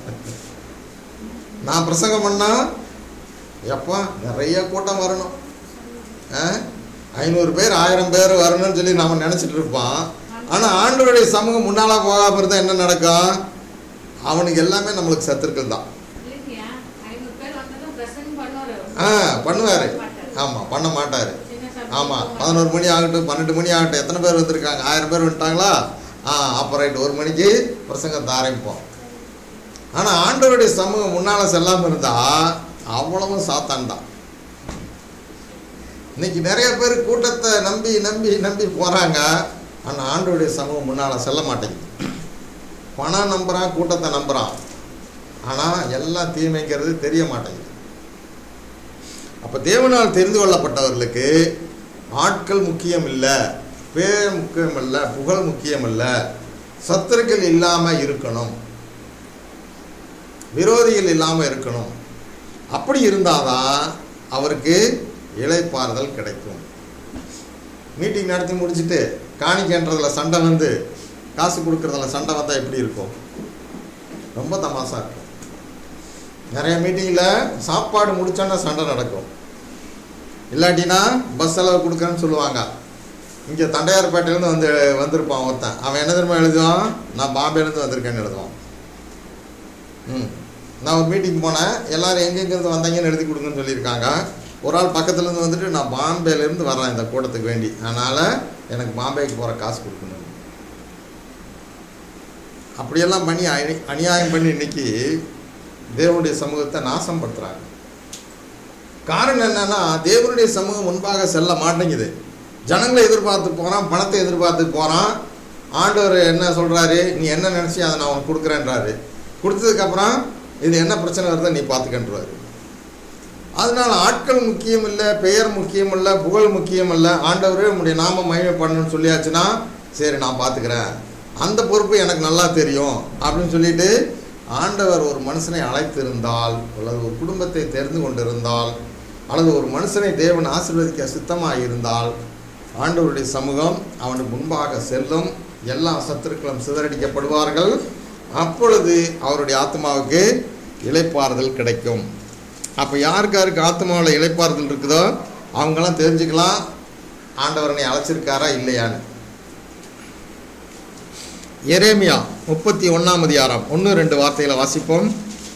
நான் பிரசங்கம் பண்ணா எப்பா நிறைய கூட்டம் வரணும் அஹ்? ஐநூறு பேர் ஆயிரம் பேர் வரணும்னு சொல்லி நம்ம நினச்சிட்டு இருப்போம் ஆனால் ஆண்டவருடைய சமூகம் முன்னால் போகாமல் இருந்தால் என்ன நடக்கும் அவனுக்கு எல்லாமே நம்மளுக்கு சத்துருக்கள் தான் இல்லைங்கய்யா, ஐநூறு பேர் வந்ததும் பிரசங்கம் பண்ணுவாரு. ஆ பண்ணுவார் மாட்டாரு. ஆமாம் பண்ண மாட்டார் சின்ன சபைக்கு ஆமாம் போவாங்க. பதினோரு மணி ஆகட்டும் பன்னெண்டு மணி ஆகட்டும் எத்தனை பேர் வந்திருக்காங்க ஆயிரம் பேர் வந்துட்டாங்களா ஆ அப்போ ரைட் ஒரு மணிக்கு பிரசங்கத்தை ஆரம்பிப்போம் ஆனால் ஆண்டவருடைய சமூகம் முன்னால் செல்லாமல் இருந்தால் அவ்வளவும் சாத்தான் தான் இன்னைக்கு நிறைய பேர் கூட்டத்தை நம்பி நம்பி நம்பி போகிறாங்க ஆனால் ஆண்டவருடைய சமூகம் முன்னால் செல்ல மாட்டேங்குது பணம் நம்புகிறான் கூட்டத்தை நம்புகிறான் ஆனால் எல்லாம் தீமைங்கிறது தெரிய மாட்டேங்குது அப்போ தேவனால் தெரிந்து கொள்ளப்பட்டவர்களுக்கு ஆட்கள் முக்கியம் இல்லை பேர் முக்கியம் இல்லை புகழ் முக்கியம் இல்லை சத்துருக்கள் இல்லாமல் இருக்கணும் விரோதிகள் இல்லாமல் இருக்கணும் அப்படி இருந்தாதான் அவருக்கு இளைப்பாறுதல் கிடைக்கும் மீட்டிங் நடத்தி முடிச்சுட்டு காணிக்கன்றதுல சண்டை வந்து காசு கொடுக்கறதுல சண்டை வந்தால் எப்படி இருக்கும் ரொம்ப தமாசா இருக்கும் நிறைய மீட்டிங்கில் சாப்பாடு முடிச்சோன்னா சண்டை நடக்கும் இல்லாட்டினா பஸ் செலவு கொடுக்குறேன்னு சொல்லுவாங்க இங்கே தண்டையார்பேட்டையிலேருந்து வந்து வந்திருப்பான் ஒருத்தன் அவன் என்ன தெரியுமா எழுதுவான் நான் பாம்பேலேருந்து வந்திருக்கேன்னு எழுதுவான் ம் நான் ஒரு மீட்டிங் போனேன் எல்லாரும் எங்கெங்கேருந்து வந்தாங்கன்னு எழுதி கொடுங்கன்னு சொல்லியிருக்காங்க ஒரு ஆள் பக்கத்துலேருந்து வந்துட்டு நான் பாம்பேலேருந்து வரேன் இந்த கூட்டத்துக்கு வேண்டி அதனால் எனக்கு பாம்பேக்கு போகிற காசு கொடுக்கணும் அப்படியெல்லாம் பண்ணி அணி அநியாயம் பண்ணி இன்னைக்கு தேவனுடைய சமூகத்தை நாசம் படுத்துறாங்க காரணம் என்னன்னா தேவனுடைய சமூகம் முன்பாக செல்ல மாட்டேங்குது ஜனங்களை எதிர்பார்த்து போகிறான் பணத்தை எதிர்பார்த்து போகிறான் ஆண்டவர் என்ன சொல்கிறாரு நீ என்ன நினச்சி அதை நான் உனக்கு கொடுக்குறேன்றாரு கொடுத்ததுக்கப்புறம் இது என்ன பிரச்சனை வருதோ நீ பார்த்துக்கன்றாரு அதனால ஆட்கள் முக்கியம் இல்லை பெயர் முக்கியம் இல்லை புகழ் முக்கியம் இல்லை ஆண்டவரே உங்களுடைய நாம மகிமை பண்ணணும்னு சொல்லியாச்சுன்னா சரி நான் பார்த்துக்கிறேன் அந்த பொறுப்பு எனக்கு நல்லா தெரியும் அப்படின்னு சொல்லிட்டு ஆண்டவர் ஒரு மனுஷனை அழைத்திருந்தால் அல்லது ஒரு குடும்பத்தை தெரிந்து கொண்டிருந்தால் அல்லது ஒரு மனுஷனை தேவன் ஆசீர்வதிக்க சித்தமாக இருந்தால் ஆண்டவருடைய சமூகம் அவனுக்கு முன்பாக செல்லும் எல்லா சத்துருக்களும் சிதறடிக்கப்படுவார்கள் அப்பொழுது அவருடைய ஆத்மாவுக்கு இளைப்பாறுதல் கிடைக்கும் அப்போ யாருக்கு யாருக்கு ஆத்மாவில் இளைப்பாறுதல் இருக்குதோ அவங்கெல்லாம் தெரிஞ்சுக்கலாம் ஆண்டவரனை அழைச்சிருக்காரா இல்லையான்னு எரேமியா முப்பத்தி ஒன்றாம் அதிகாரம் ஒன்று ரெண்டு வார்த்தைகளை வாசிப்போம்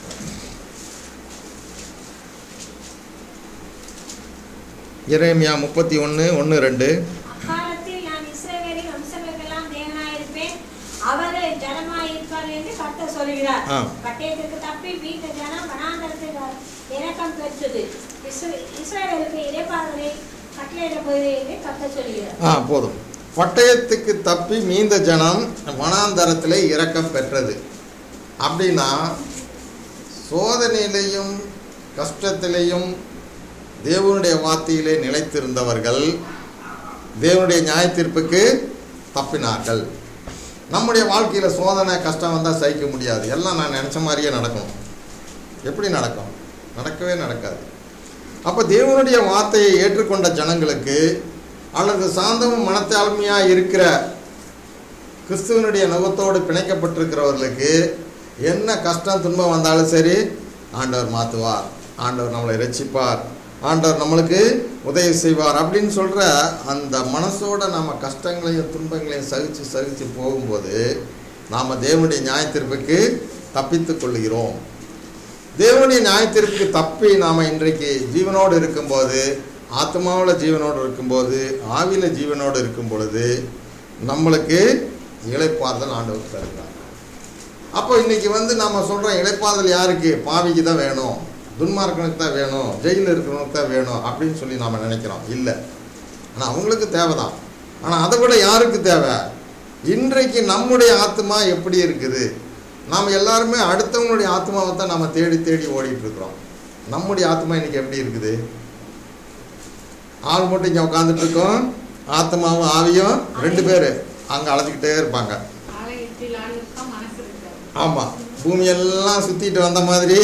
எரேமியா முப்பத்தி ஒன்று ஒன்று ரெண்டு அக்காலத்தில் நான் இஸ்ரவேலின் வம்சங்களுக்கெல்லாம் தேவனாயிருப்பேன் அவர்கள் ஜனமாயிருப்பார்கள் என்று கர்த்தர் சொல்கிறார் ஆ. பட்டயத்திற்கு தப்பி மீட்ட ஜனம் வனாந்தரத்தில் இறக்கம் பெற்றது இஸ்ர- இஸ்ரவேலுக்கு இடைப்பாதலை கட்டளையிட போகிறேன் என்று கர்த்தர் சொல்கிறார் ஆ போதும் பட்டயத்துக்கு தப்பி மீந்த ஜனம் வனாந்தரத்திலே இறக்கம் பெற்றது அப்படின்னா சோதனையிலையும் கஷ்டத்திலையும் தேவனுடைய வார்த்தையிலே நிலைத்திருந்தவர்கள் தேவனுடைய நியாயத்தீர்ப்புக்கு தப்பினார்கள் நம்முடைய வாழ்க்கையில் சோதனை கஷ்டம் வந்தால் சகிக்க முடியாது எல்லாம் நான் நினச்ச மாதிரியே நடக்கும் எப்படி நடக்கும் நடக்கவே நடக்காது அப்போ தேவனுடைய வார்த்தையை ஏற்றுக்கொண்ட ஜனங்களுக்கு அல்லது சாந்தமும் மனத்தாழ்மையாக இருக்கிற கிறிஸ்துவனுடைய நுகத்தோடு பிணைக்கப்பட்டிருக்கிறவர்களுக்கு என்ன கஷ்டம் துன்பம் வந்தாலும் சரி ஆண்டவர் மாற்றுவார் ஆண்டவர் நம்மளை ரட்சிப்பார் ஆண்டவர் நம்மளுக்கு உதவி செய்வார் அப்படின்னு சொல்கிற அந்த மனசோட நம்ம கஷ்டங்களையும் துன்பங்களையும் சகித்து சகித்து போகும்போது நாம் தேவனுடைய நியாயத்தீர்ப்புக்கு தப்பித்துக் கொள்கிறோம் தேவனுடைய நியாயத்திற்கு தப்பி நாம் இன்றைக்கு ஜீவனோடு இருக்கும்போது ஆத்மாவில் ஜீவனோடு இருக்கும்போது ஆவியில் ஜீவனோடு இருக்கும் பொழுது நம்மளுக்கு இளைப்பாறுதல் ஆண்டவர் தருகிறார் அப்போ இன்னைக்கு வந்து நம்ம சொல்கிறோம் இளைப்பாறுதல் யாருக்கு பாவிக்கு தான் வேணும் துன்மார்க்கனுக்கு தான் வேணும் ஜெயிலில் இருக்கிறவனுக்கு தான் வேணும் அப்படின்னு சொல்லி நாம் நினைக்கிறோம் இல்லை ஆனால் அவங்களுக்கு தேவை தான் ஆனால் அதை விட யாருக்கு தேவை இன்றைக்கு நம்முடைய ஆத்மா எப்படி இருக்குது நாம் எல்லாருமே அடுத்தவங்களுடைய ஆத்மாவை தான் நம்ம தேடி தேடி ஓடிட்டு இருக்கிறோம் நம்முடைய ஆத்மா இன்னைக்கு எப்படி இருக்குது ஆள் மட்டும் இங்கே உட்காந்துட்டு இருக்கோம் ஆத்மாவும் ஆவியும் ரெண்டு பேர் அங்கே அழைச்சிக்கிட்டே இருப்பாங்க ஆலயத்தில் ஆளுக்கா மனசு இருக்காது ஆமாம் பூமியெல்லாம் சுற்றிட்டு வந்த மாதிரி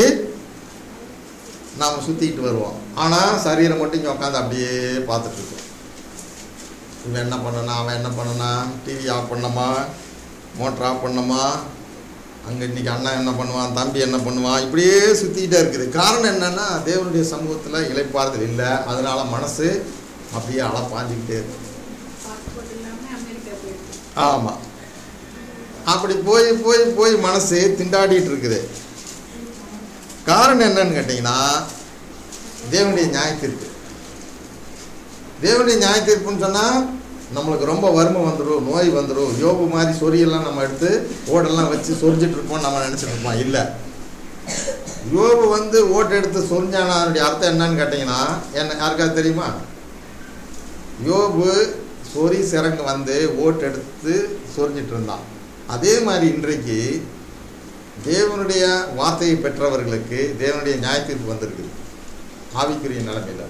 நாம் சுற்றிக்கிட்டு வருவோம் ஆனால் சரீரம் மட்டும் இங்கே உட்காந்து அப்படியே பார்த்துட்டு இருக்கோம் இவன் என்ன பண்ணனா அவன் என்ன பண்ணனா டிவி ஆஃப் பண்ணமா மோட்டர் ஆஃப் பண்ணமா அங்கே இன்னைக்கு அண்ணன் என்ன பண்ணுவான் தம்பி என்ன பண்ணுவான் இப்படியே சுற்றிக்கிட்டே இருக்குது காரணம் என்னன்னா தேவனுடைய சமூகத்தில் இளைப்பாறுதல் இல்லை அதனால மனசு அப்படியே அலப்பாஞ்சிக்கிட்டே இருக்கு பாஸ்போர்ட் இல்லாம அமெரிக்கா போயிருக்கு ஆமாம் அப்படி போய் போய் போய் மனசு திண்டாடிட்டு இருக்குது காரணம் என்னன்னு கேட்டிங்கன்னா தேவனுடைய நியாயத்தீர்ப்பு தேவனுடைய நியாயத்தீர்ப்புன்னு சொன்னால் நம்மளுக்கு ரொம்ப வறுமை வந்துடும் நோய் வந்துடும் யோபு மாதிரி சொரியெல்லாம் நம்ம எடுத்து ஓடெல்லாம் வச்சு சொரிஞ்சிட்டு இருப்போம் நம்ம நினச்சிட்டு இருப்போம் இல்லை யோபு வந்து ஓட்டு எடுத்து சொரிஞ்சானா அதனுடைய அர்த்தம் என்னன்னு கேட்டிங்கன்னா என்ன யாருக்காவது தெரியுமா யோபு சொறி சிறங்கு வந்து ஓட்டு எடுத்து சொரிஞ்சிட்டு இருந்தான் அதே மாதிரி இன்றைக்கு தேவனுடைய வார்த்தையை பெற்றவர்களுக்கு தேவனுடைய நியாயத்தீர்ப்பு வந்திருக்குது ஆவிக்குரிய நிலைமையில்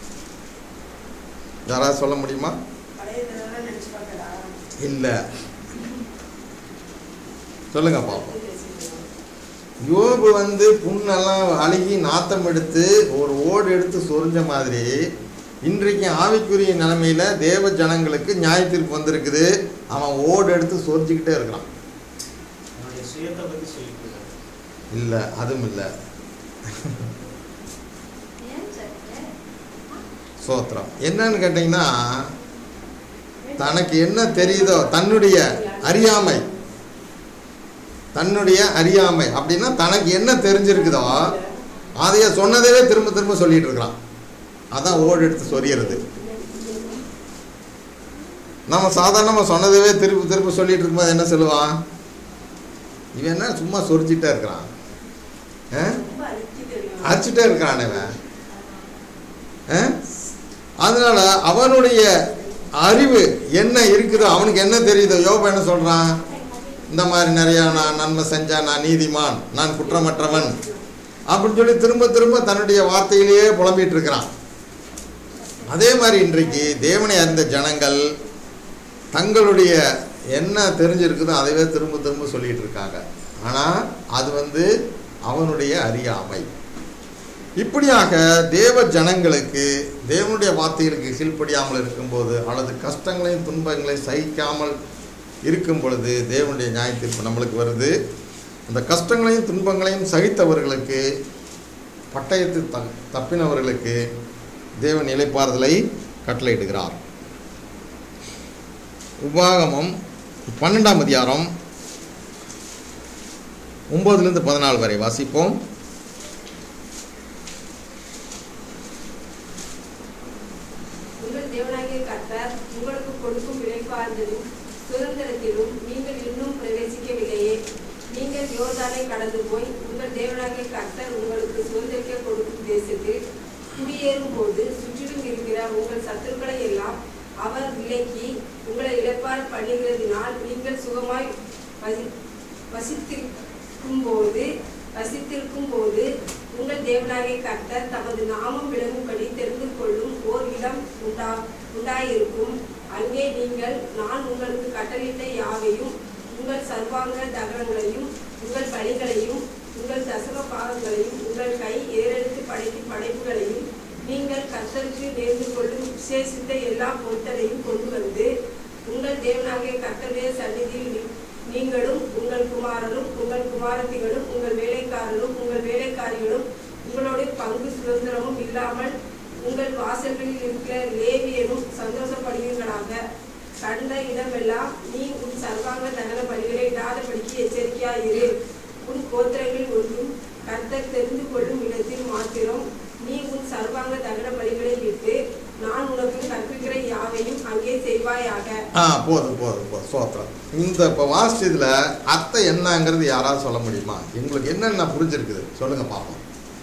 யாராவது சொல்ல முடியுமா பழைய இதெல்லாம் நினைச்சு பார்க்கடா இல்லை சொல்லுங்க பாப்போம் யோபு வந்து புண்ணெல்லாம் அழுகி நாத்தம் எடுத்து ஒரு ஓடு எடுத்து சொரிஞ்ச மாதிரி இன்றைக்கு ஆவிக்குரிய நிலைமையில தேவ ஜனங்களுக்கு நியாய தீர்ப்பு வந்திருக்குது அவன் ஓடு எடுத்து சொரிஞ்சுக்கிட்டே இருக்கிறான் அவனுடைய சுயத்தை பத்தி சொல்லிட்டு இருக்காரு. இல்லை அதுவும் இல்லை ஏன் சார் சோத்திரம் என்னன்னு கேட்டிங்கன்னா தனக்கு என்ன தெரியுதோ தன்னுடைய அறியாமை தன்னுடைய அறியாமை அப்படின்னா தனக்கு என்ன தெரிஞ்சிருக்குதோ அதைய சொன்னதவே திரும்ப திரும்ப சொல்லிட்டு இருக்கிறான் அதான் ஓடு எடுத்து சொரியறது நம்ம சாதாரணமாக சொன்னதவே திரும்ப திரும்ப சொல்லிட்டு இருக்கும்போது என்ன சொல்லுவான் இவன் என்ன சும்மா சொரிஞ்சிட்டே இருக்கிறான் ஆ? ரொம்ப அழுத்தி தெரியும் அடிச்சுட்டே இருக்கிறான் இவன் ஆ? அதனால அவனுடைய அறிவு என்ன இருக்குதோ அவனுக்கு என்ன தெரியுதோ யோபா என்ன சொல்றான் இந்த மாதிரி நிறைய நான் நன்மை செஞ்சேன் நான் நீதிமான் நான் குற்றமற்றவன் அப்படின்னு சொல்லி திரும்ப திரும்ப தன்னுடைய வார்த்தையிலேயே புலம்பிட்டு இருக்கிறான் அதே மாதிரி இன்றைக்கு தேவனை அறிந்த ஜனங்கள் தங்களுடைய என்ன தெரிஞ்சிருக்குதோ அதைவே திரும்ப திரும்ப சொல்லிட்டு இருக்காங்க ஆனால் அது வந்து அவனுடைய அறியாமை இப்படியாக தேவ ஜனங்களுக்கு தேவனுடைய வார்த்தைகளுக்கு கீழ்ப்படியாமல் இருக்கும்போது அல்லது கஷ்டங்களையும் துன்பங்களையும் சகிக்காமல் இருக்கும் பொழுது தேவனுடைய நியாய தீர்ப்பு நம்மளுக்கு வருது அந்த கஷ்டங்களையும் துன்பங்களையும் சகித்தவர்களுக்கு பட்டயத்தை த தப்பினவர்களுக்கு தேவன் இலைப்பாறுதலை கட்டளையிடுகிறார் உபாகமம் பன்னெண்டாம் அதிகாரம் ஒன்பதுலேருந்து பதினாலு வரை வாசிப்போம் உங்கள் தேவனாகிய கர்த்தர் உங்களுக்கு கொடுக்கும் இளைப்பாறுதலும் சுதந்திரத்திலும் நீங்கள் இன்னும் பிரவேசிக்கவில்லையே நீங்கள் யோர்தானை கடந்து போய் உங்கள் தேவனாகிய கர்த்தர் உங்களுக்கு சுதந்திரிக்க கொடுக்கும் தேசத்தில் குடியேறும் போது சுற்றிலும் இருக்கிற உங்கள் சத்துருக்களை எல்லாம் அவர் விலக்கி உங்களை இழப்பார் பண்ணுகிறதினால் நீங்கள் சுகமாய் வசி வசித்திருக்கும் போது வசித்திருக்கும் போது உங்கள் தேவனாகிய கர்த்தர் தமது நாமம் விளங்கும்படி தெரிந்து கொள்ளும் ஓர் இடம் உண்டா உண்டாயிருக்கும் அங்கே நீங்கள் நான் உங்களுக்கு கட்டளையிட்ட யாவையும் உங்கள் சர்வாங்க தகனங்களையும் உங்கள் பலிகளையும் உங்கள் தசம பாகங்களையும் உங்கள் கை ஏறெடுத்து படைக்கும் படைப்புகளையும் நீங்கள் கர்த்தருக்கு நேர்ந்து கொள்ளும் விசேஷித்த எல்லா பொருட்களையும் கொண்டு வந்து உங்கள் தேவனாகிய கர்த்தருடைய சந்நிதியில் நீ- நீங்களும் உங்கள் குமாரரும் உங்கள் குமாரத்திகளும் உங்கள் வேலைக்காரரும் உங்கள் வேலைக்காரிகளும் உங்களோட பங்கு சுதந்திரமும் இல்லாமல் உங்கள் வாசல்களில் இருக்கிற லேவியனும் சந்தோஷப்படுவீர்களாக கண்ட இடமெல்லாம் நீ உன் சர்வாங்க தகன பலிகளை இடாதபடிக்கு எச்சரிக்கையாயிரு உன் கோத்திரங்கள் ஒன்றும் கர்த்தர் தெரிந்து கொள்ளும் இடத்தில் மாத்திரம் நீ உன் சர்வாங்க தகன பலிகளை விட்டு நான் உனக்கு கற்பிக்கிற யாவையும் அங்கே செய்வாயாக ஆ போதும் போதும் போதும் சோத்திரம் இந்த இப்போ வாசிச்சதுல அத்தை என்னங்கிறது யாராவது சொல்ல முடியுமா எங்களுக்கு என்னென்ன புரிஞ்சிருக்குது சொல்லுங்க பார்ப்போம்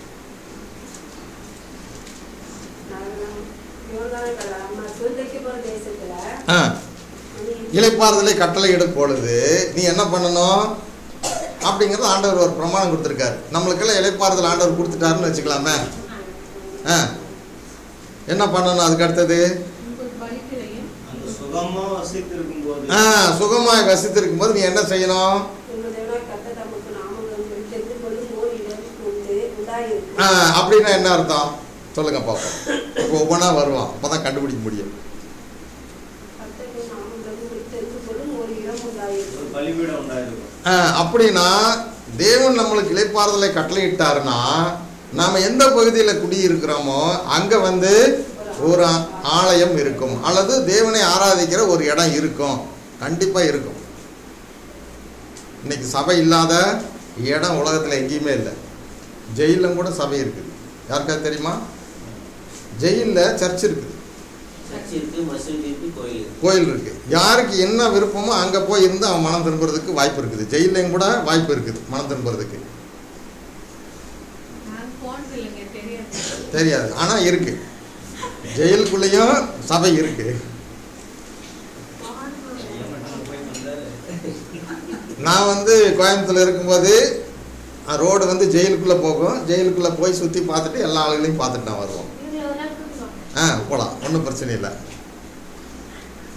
நம்ம சுதந்திரிக்க போற தேசத்துல ஆ நீ இலைப்பாறுதலை கட்டளையிடும் பொழுது நீ என்ன பண்ணணும் அப்படிங்கிறது ஆண்டவர் ஒரு பிரமாணம் கொடுத்துருக்காரு நம்மளுக்கெல்லாம் இலைப்பாறுதல் ஆண்டவர் கொடுத்துட்டாருன்னு வச்சுக்கலாமே ஆ என்ன பண்ணணும் அதுக்கு அடுத்தது உங்கள் பலிகளையும் அந்த சுகமா வசித்திருக்கும் போது ஆ சுகமாய் வசித்திருக்கும் போது நீ என்ன செய்யணும் உங்கள் தேவனாய் கர்த்தர் தமக்கு நாமம் தெரிந்து கொள்ளும் ஓர் இடம் உண்டு உண்டாயிருக்கும் ஆ அப்படின்னா என்ன அர்த்தம் சொல்லுங்க பார்ப்போம் இப்போ ஒவ்வொன்றா வருவோம் அப்போ தான் கண்டுபிடிக்க முடியும் கர்த்தருக்கு நாமம் தெரிந்து கொள்ளும் ஒரு இடம் ஒரு உண்டாயிருக்கும் பலிபீடம் உண்டாயிருக்கும் ஆ, அப்படின்னா தேவன் நம்மளுக்கு இலைப்பாறுதலை கட்டளையிட்டாருன்னா நாம எந்த பகுதியில் குடியிருக்கிறோமோ அங்கே வந்து ஒரு ஆ- ஆலயம் இருக்கும் அல்லது தேவனை ஆராதிக்கிற ஒரு இடம் இருக்கும் கண்டிப்பாக இருக்கும் இன்னைக்கு சபை இல்லாத இடம் உலகத்தில் எங்கேயுமே இல்லை ஜெயிலும் கூட சபை இருக்குது யாருக்காவது தெரியுமா ஜெயிலில் சர்ச் இருக்குது சர்ச் இருக்கு மசூதி இருக்கு கோயில் இருக்கு கோயில் இருக்கு யாருக்கு என்ன விருப்பமோ அங்கே போய் இருந்து அவன் மனம் திரும்புறதுக்கு வாய்ப்பு இருக்குது ஜெயிலையும் கூட வாய்ப்பு இருக்குது மனம் திரும்புறதுக்கு நான் போனது இல்லைங்க தெரியாது தெரியாது ஆனால் இருக்கு ஜெயிலுக்குள்ளேயும் சபை இருக்கு போய் வந்தாரு நான் வந்து கோயம்புத்தூர்ல இருக்கும்போது ரோடு வந்து ஜெயிலுக்குள்ளே போகும் ஜெயிலுக்குள்ளே போய் சுற்றி பார்த்துட்டு எல்லா ஆளுகளையும் பார்த்துட்டு நான் வருவோம் இவங்களை ஒரு நாள் கூப்பிடுவாங்க ஆ போகலாம் ஒன்றும் பிரச்சனை இல்லை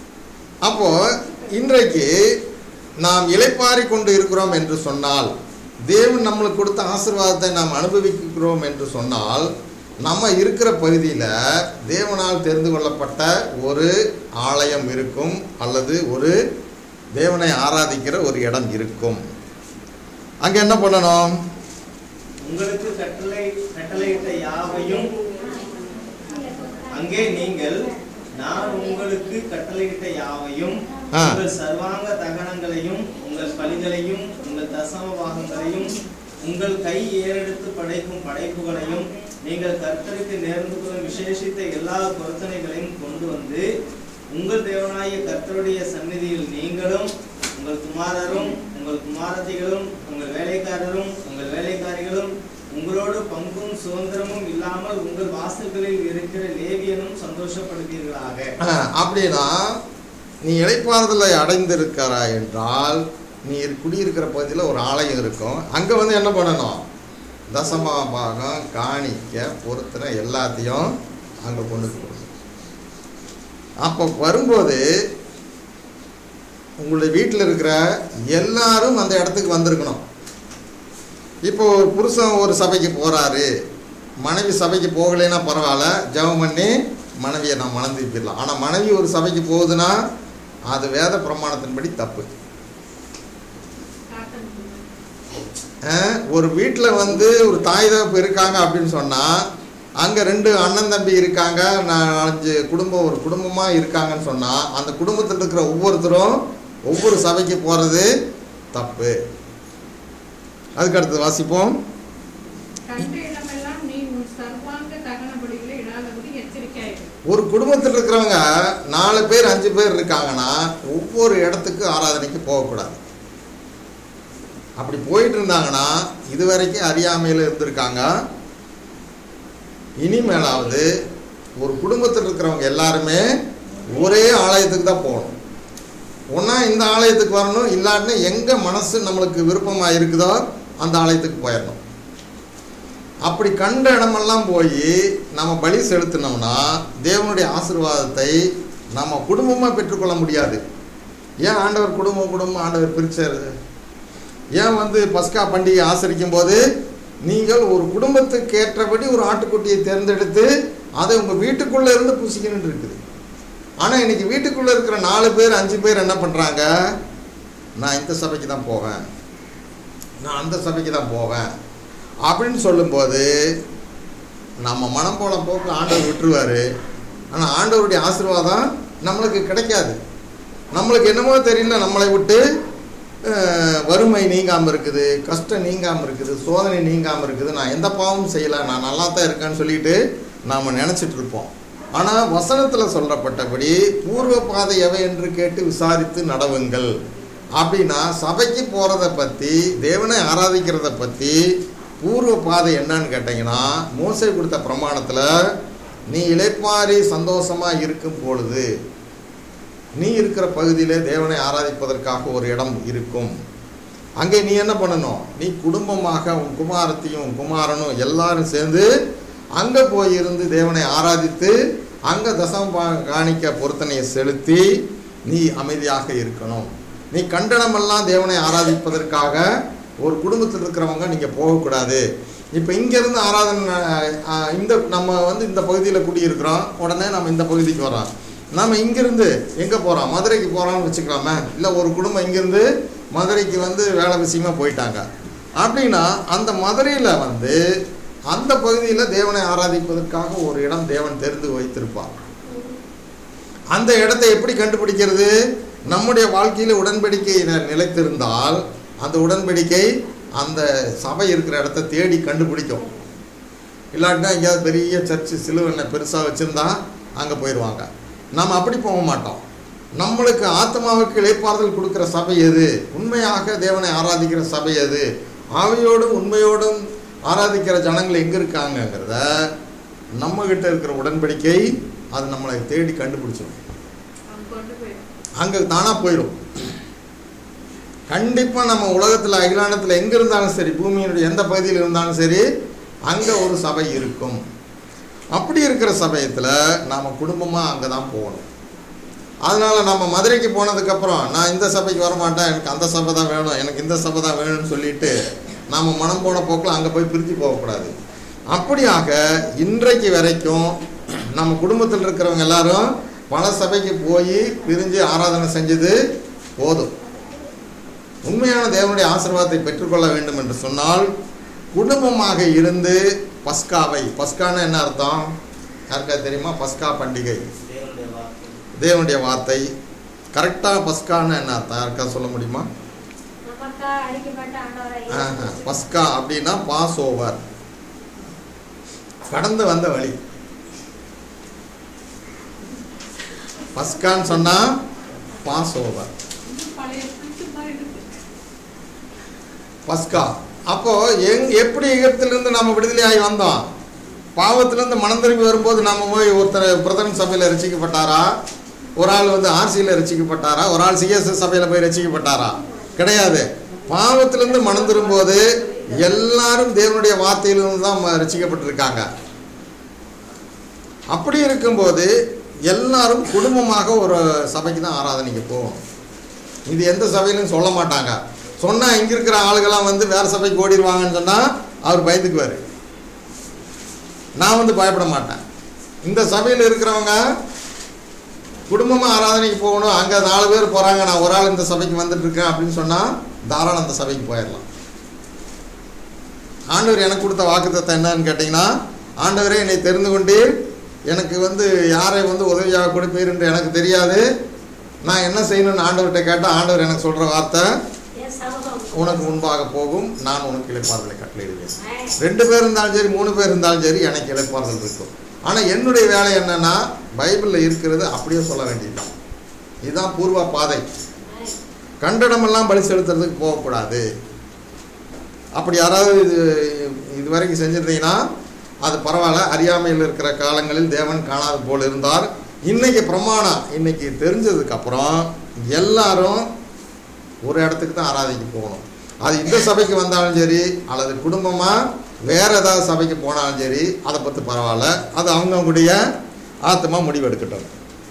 அப்போ இன்றைக்கு நாம் இளைப்பாரி கொண்டு இருக்கிறோம் என்று சொன்னால் தேவன் நம்மளுக்கு கொடுத்த ஆசீர்வாதத்தை நாம் அனுபவிக்கிறோம் என்று சொன்னால் நம்ம இருக்கிற பகுதியில் தேவனால் தெரிந்து கொள்ளப்பட்ட ஒரு ஆலயம் இருக்கும் அல்லது ஒரு தேவனை ஆராதிக்கிற ஒரு இடம் இருக்கும் அங்கே என்ன பண்ணணும் உங்களுக்கு கட்டளை கட்டளையிட்ட யாவையும் அங்கே நீங்கள் நான் உங்களுக்கு கட்டளையிட்ட யாவையும் ஆ. உங்கள் சர்வாங்க தகனங்களையும் உங்கள் பலிகளையும் உங்கள் தசம பாகங்களையும் உங்கள் கை ஏறெடுத்து படைக்கும் படைப்புகளையும் நீங்கள் கர்த்தருக்கு நேர்ந்து கொள்ளும் விசேஷித்த எல்லா பொருத்தனைகளையும் கொண்டு வந்து உங்கள் தேவனாகிய கர்த்தருடைய சந்நிதியில் நீங்களும் உங்கள் குமாரரும் உங்கள் குமாரத்திகளும் உங்கள் வேலைக்காரரும் உங்கள் வேலைக்காரிகளும் உங்களோடு பங்கும் சுதந்திரமும் இல்லாமல் உங்கள் வாசல்களில் இருக்கிற லேவியனும் சந்தோஷப்படுவீர்களாக ஆ, அப்படின்னா நீ இளைப்பாறுதலை அடைந்திருக்கிறாய் என்றால் நீ குடியிருக்கிற பகுதியில் ஒரு ஆலயம் இருக்கும் அங்கே வந்து என்ன பண்ணணும் தசமா பாகம் காணிக்க பொருத்தின எல்லாத்தையும் அங்கே கொண்டு போகணும் அப்போ வரும்போது உங்களுடைய வீட்டில் இருக்கிற எல்லாரும் அந்த இடத்துக்கு வந்திருக்கணும் இப்போ ஒரு புருஷன் ஒரு சபைக்கு போகிறாரு மனைவி சபைக்கு போகலைன்னா பரவாயில்ல ஜெபம் பண்ணி மனைவியை நான் மணந்து போயிடலாம் ஆனால் மனைவி ஒரு சபைக்கு போகுதுன்னா அது வேத பிரமாணத்தின்படி தப்பு காட்டன் துணி. அஹ், ஒரு வீட்டில் வந்து ஒரு தாய் தகப்பு இருக்காங்க அப்படின்னு சொன்னால் அங்கே ரெண்டு அண்ணன் தம்பி இருக்காங்க நான் நாலஞ்சு குடும்பம் ஒரு குடும்பமாக இருக்காங்கன்னு சொன்னால் அந்த குடும்பத்தில் இருக்கிற ஒவ்வொருத்தரும் ஒவ்வொரு சபைக்கு போகிறது தப்பு அதுக்கு அடுத்து வாசிப்போம் கண்ட இடமெல்லாம் நீ உன் சர்வாங்க தகன பலிகளை இடாதபடி எச்சரிக்கையாயிரு ஒரு குடும்பத்தில் இருக்கிறவங்க நாலு பேர் அஞ்சு பேர் இருக்காங்கன்னா ஒவ்வொரு இடத்துக்கு ஆராதனைக்கு போகக்கூடாது அப்படி போயிட்டு இருந்தாங்கன்னா இதுவரைக்கும் அறியாமையில் இருந்திருக்காங்க இனிமேலாவது ஒரு குடும்பத்தில் இருக்கிறவங்க எல்லாருமே ஒரே ஆலயத்துக்கு தான் போகணும் ஒன்றா இந்த ஆலயத்துக்கு வரணும் இல்லாட்டினா எங்கே மனசு நம்மளுக்கு விருப்பமாக இருக்குதோ அந்த ஆலயத்துக்கு போயிடணும் அப்படி கண்ட இடமெல்லாம் போய் நம்ம பலி செலுத்தினோம்னா தேவனுடைய ஆசீர்வாதத்தை நம்ம குடும்பமாக பெற்றுக்கொள்ள முடியாது ஏன் ஆண்டவர் குடும்பம் குடும்பம் ஆண்டவர் பிரிச்சாரு ஏன் வந்து பஸ்கா பண்டிகை ஆசரிக்கும் போது நீங்கள் ஒரு குடும்பத்துக்கு ஏற்றபடி ஒரு ஆட்டுக்குட்டியை தேர்ந்தெடுத்து அதை உங்கள் வீட்டுக்குள்ளே இருந்து புசிக்கணும்னு இருக்குது ஆனால் இன்னைக்கு வீட்டுக்குள்ளே இருக்கிற நாலு பேர் அஞ்சு பேர் என்ன பண்ணுறாங்க நான் இந்த சபைக்கு தான் போவேன் நான் அந்த சபைக்கு தான் போவேன் அப்படின்னு சொல்லும்போது நம்ம மனம் போல போக்கு ஆண்டவர் விட்டுருவார் ஆனால் ஆண்டவருடைய ஆசீர்வாதம் நம்மளுக்கு கிடைக்காது நம்மளுக்கு என்னமோ தெரியல நம்மளை விட்டு அஹ், வறுமை நீங்காமல் இருக்குது கஷ்டம் நீங்காமல் இருக்குது சோதனை நீங்காமல் இருக்குது நான் எந்த பாவமும் செய்யலை நான் நல்லா தான் இருக்கேன்னு சொல்லிட்டு நாம் நினச்சிட்டு இருப்போம் ஆனால் வசனத்தில் சொல்லப்பட்டபடி பூர்வ பாதை எவை என்று கேட்டு விசாரித்து நடவுங்கள் அப்படின்னா சபைக்கு போகிறத பற்றி தேவனை ஆராதிக்கிறத பற்றி பூர்வ பாதை என்னன்னு கேட்டிங்கன்னா மோசை கொடுத்த பிரமாணத்தில் நீ இளைப்பாரி சந்தோஷமாக இருக்கும் பொழுது நீ இருக்கிற பகுதியிலே தேவனை ஆராதிப்பதற்காக ஒரு இடம் இருக்கும் அங்கே நீ என்ன பண்ணணும் நீ குடும்பமாக உன் குமாரத்தையும் உன் குமாரனும் எல்லாரும் சேர்ந்து அங்கே போய் இருந்து தேவனை ஆராதித்து அங்கே தசம் பா- காணிக்க பொருத்தனையை செலுத்தி நீ அமைதியாக இருக்கணும் நீ கண்டனமெல்லாம் தேவனை ஆராதிப்பதற்காக ஒரு குடும்பத்தில் இருக்கிறவங்க நீங்கள் போகக்கூடாது இப்போ இங்கேருந்து ஆராதனை அஹ், இந்த நம்ம வந்து இந்த பகுதியில் குடியிருக்கிறோம் உடனே நம்ம இந்த பகுதிக்கு வரோம் நம்ம இங்கிருந்து எங்கே போகிறோம் மதுரைக்கு போகிறோம்னு வச்சுக்கலாமே இல்லை ஒரு குடும்பம் இங்கேருந்து மதுரைக்கு வந்து வேலை விஷயமா போயிட்டாங்க அப்படின்னா அந்த மதுரையில் வந்து அந்த பகுதியில் தேவனை ஆராதிப்பதற்காக ஒரு இடம் தேவன் தெரிந்து வைத்திருப்பார் அந்த இடத்தை எப்படி கண்டுபிடிக்கிறது நம்முடைய வாழ்க்கையில் உடன்படிக்கை நி- நிலைத்திருந்தால் அந்த உடன்படிக்கை அந்த சபை இருக்கிற இடத்த தேடி கண்டுபிடிக்கும் இல்லாட்டினா எங்கேயாவது பெரிய சர்ச்சு சிலுவனை பெருசாக வச்சுருந்தா அங்கே போயிடுவாங்க நம்ம அப்படி போக மாட்டோம் நம்மளுக்கு ஆத்மாவுக்கு இளைப்பாறுதல் கொடுக்குற சபை எது உண்மையாக தேவனை ஆராதிக்கிற சபை எது ஆவியோடும் உண்மையோடும் ஆராதிக்கிற ஜனங்கள் எங்கே இருக்காங்கங்கிறத நம்மக்கிட்ட இருக்கிற உடன்படிக்கை அது நம்மளை தேடி கண்டுபிடிச்சிடும் அவங்க கொண்டு போயிடும் அங்கே தானாக போயிடும் கண்டிப்பாக நம்ம உலகத்தில் அகிலாண்டத்தில் எங்கே இருந்தாலும் சரி பூமியினுடைய எந்த பகுதியில் இருந்தாலும் சரி அங்கே ஒரு சபை இருக்கும் அப்படி இருக்கிற சமயத்தில் நாம் குடும்பமாக அங்கே தான் போகணும் அதனால் நம்ம மதுரைக்கு போனதுக்கப்புறம் நான் இந்த சபைக்கு வர மாட்டேன் எனக்கு அந்த சபை தான் வேணும் எனக்கு இந்த சபை தான் வேணும்னு சொல்லிட்டு நாம் மனம் போன போக்கில் அங்கே போய் பிரிஞ்சு போகக்கூடாது அப்படியாக இன்றைக்கு வரைக்கும் நம்ம குடும்பத்தில் இருக்கிறவங்க எல்லாரும் பல சபைக்கு போய் பிரிஞ்சு ஆராதனை செஞ்சது போதும் உண்மையான தேவனுடைய ஆசீர்வாதத்தை பெற்றுக்கொள்ள வேண்டும் என்று சொன்னால் குடும்பமாக இருந்து பஸ்காவை பஸ்கான்னு என்ன அர்த்தம் யாருக்கா தெரியுமா பஸ்கா பண்டிகை தேவனுடைய வாக்கு தேவனுடைய வார்த்தை கரெக்டாக பஸ்கான்னு என்ன அர்த்தம் யாருக்கா சொல்ல முடியுமா நமக்கா அளிக்கப்பட்ட ஆண்டவரை ஆஹா, பஸ்கா அப்படின்னா பாஸ் ஓவர் கடந்து வந்த வழி பஸ்கான்னு சொன்னா பாஸ் ஓவர் இன்னும் பழைய பிடிச்ச மாதிரி இருக்கு பஸ்கா அப்போ எங் எப்படி எகிப்திலிருந்து நம்ம விடுதலையாகி வந்தோம் பாவத்திலிருந்து மனம் திரும்பி வரும்போது நாம போய் ஒருத்தர் பிரதம சபையில் ரசிக்கப்பட்டாரா ஒரு ஆள் வந்து ஆர்சியில் ரசிக்கப்பட்டாரா ஒரு ஆள் சிஎஸ்எஸ் சபையில் போய் ரசிக்கப்பட்டாரா கிடையாது பாவத்திலிருந்து மனம் திரும்பும்போது எல்லாரும் தேவனுடைய வார்த்தையிலிருந்து தான் ம- ரசிக்கப்பட்டிருக்காங்க அப்படி இருக்கும்போது எல்லாரும் குடும்பமாக ஒரு சபைக்கு தான் ஆராதனைக்கு போகணும் இது எந்த சபையிலும் சொல்ல மாட்டாங்க சொன்னால் இங்கே இருக்கிற ஆளுகள்லாம் வந்து வேறு சபைக்கு ஓடிடுவாங்கன்னு சொன்னால் அவர் பயந்துக்குவார் நான் வந்து பயப்பட மாட்டேன் இந்த சபையில் இருக்கிறவங்க குடும்பமாக ஆராதனைக்கு போகணும் அங்கே நாலு பேர் போகிறாங்க நான் ஒரு ஆள் இந்த சபைக்கு வந்துட்டு இருக்கேன் அப்படின்னு சொன்னால் தாராளம் அந்த சபைக்கு போயிடலாம் ஆண்டவர் எனக்கு கொடுத்த வாக்குத்தத்தம் என்னன்னு கேட்டிங்கன்னா ஆண்டவரே என்னை தெரிந்து கொண்டீர் எனக்கு வந்து யாரை வந்து உதவியாக கொடுப்பீர் என்று எனக்கு தெரியாது நான் என்ன செய்யணும்னு ஆண்டவர்கிட்ட கேட்டால் ஆண்டவர் எனக்கு சொல்கிற வார்த்தை என் சமூகம் உனக்கு முன்பாக போகும் நான் உனக்கு இழைப்பார்களை கட்டளையிடுவேன் ஆ. ரெண்டு பேர் இருந்தாலும் சரி மூணு பேர் இருந்தாலும் சரி எனக்கு இழைப்பார்கள் இருக்கும் ஆனால் என்னுடைய வேலை என்னன்னா பைபிளில் இருக்கிறது அப்படியே சொல்ல வேண்டியதுதான் இதுதான் பூர்வ பாதை ஆ. கண்டனமெல்லாம் பலி செலுத்துறதுக்கு போகக்கூடாது அப்படி யாராவது இது இது வரைக்கும் செஞ்சிருந்தீங்கன்னா அது பரவாயில்ல அறியாமையில் இருக்கிற காலங்களில் தேவன் காணாது போல் இருந்தார் இன்னைக்கு பிரமாணம் இன்னைக்கு தெரிஞ்சதுக்கு அப்புறம் எல்லாரும் ஒரு இடத்துக்கு தான் ஆராதிக்க போகணும் அது இந்த சபைக்கு வந்தாலும் சரி அல்லது குடும்பமாக வேற ஏதாவது சபைக்கு போனாலும் சரி அதை பற்றி பரவாயில்ல அது அவங்கவுங்களுடைய ஆத்மா முடிவெடுக்கட்டும்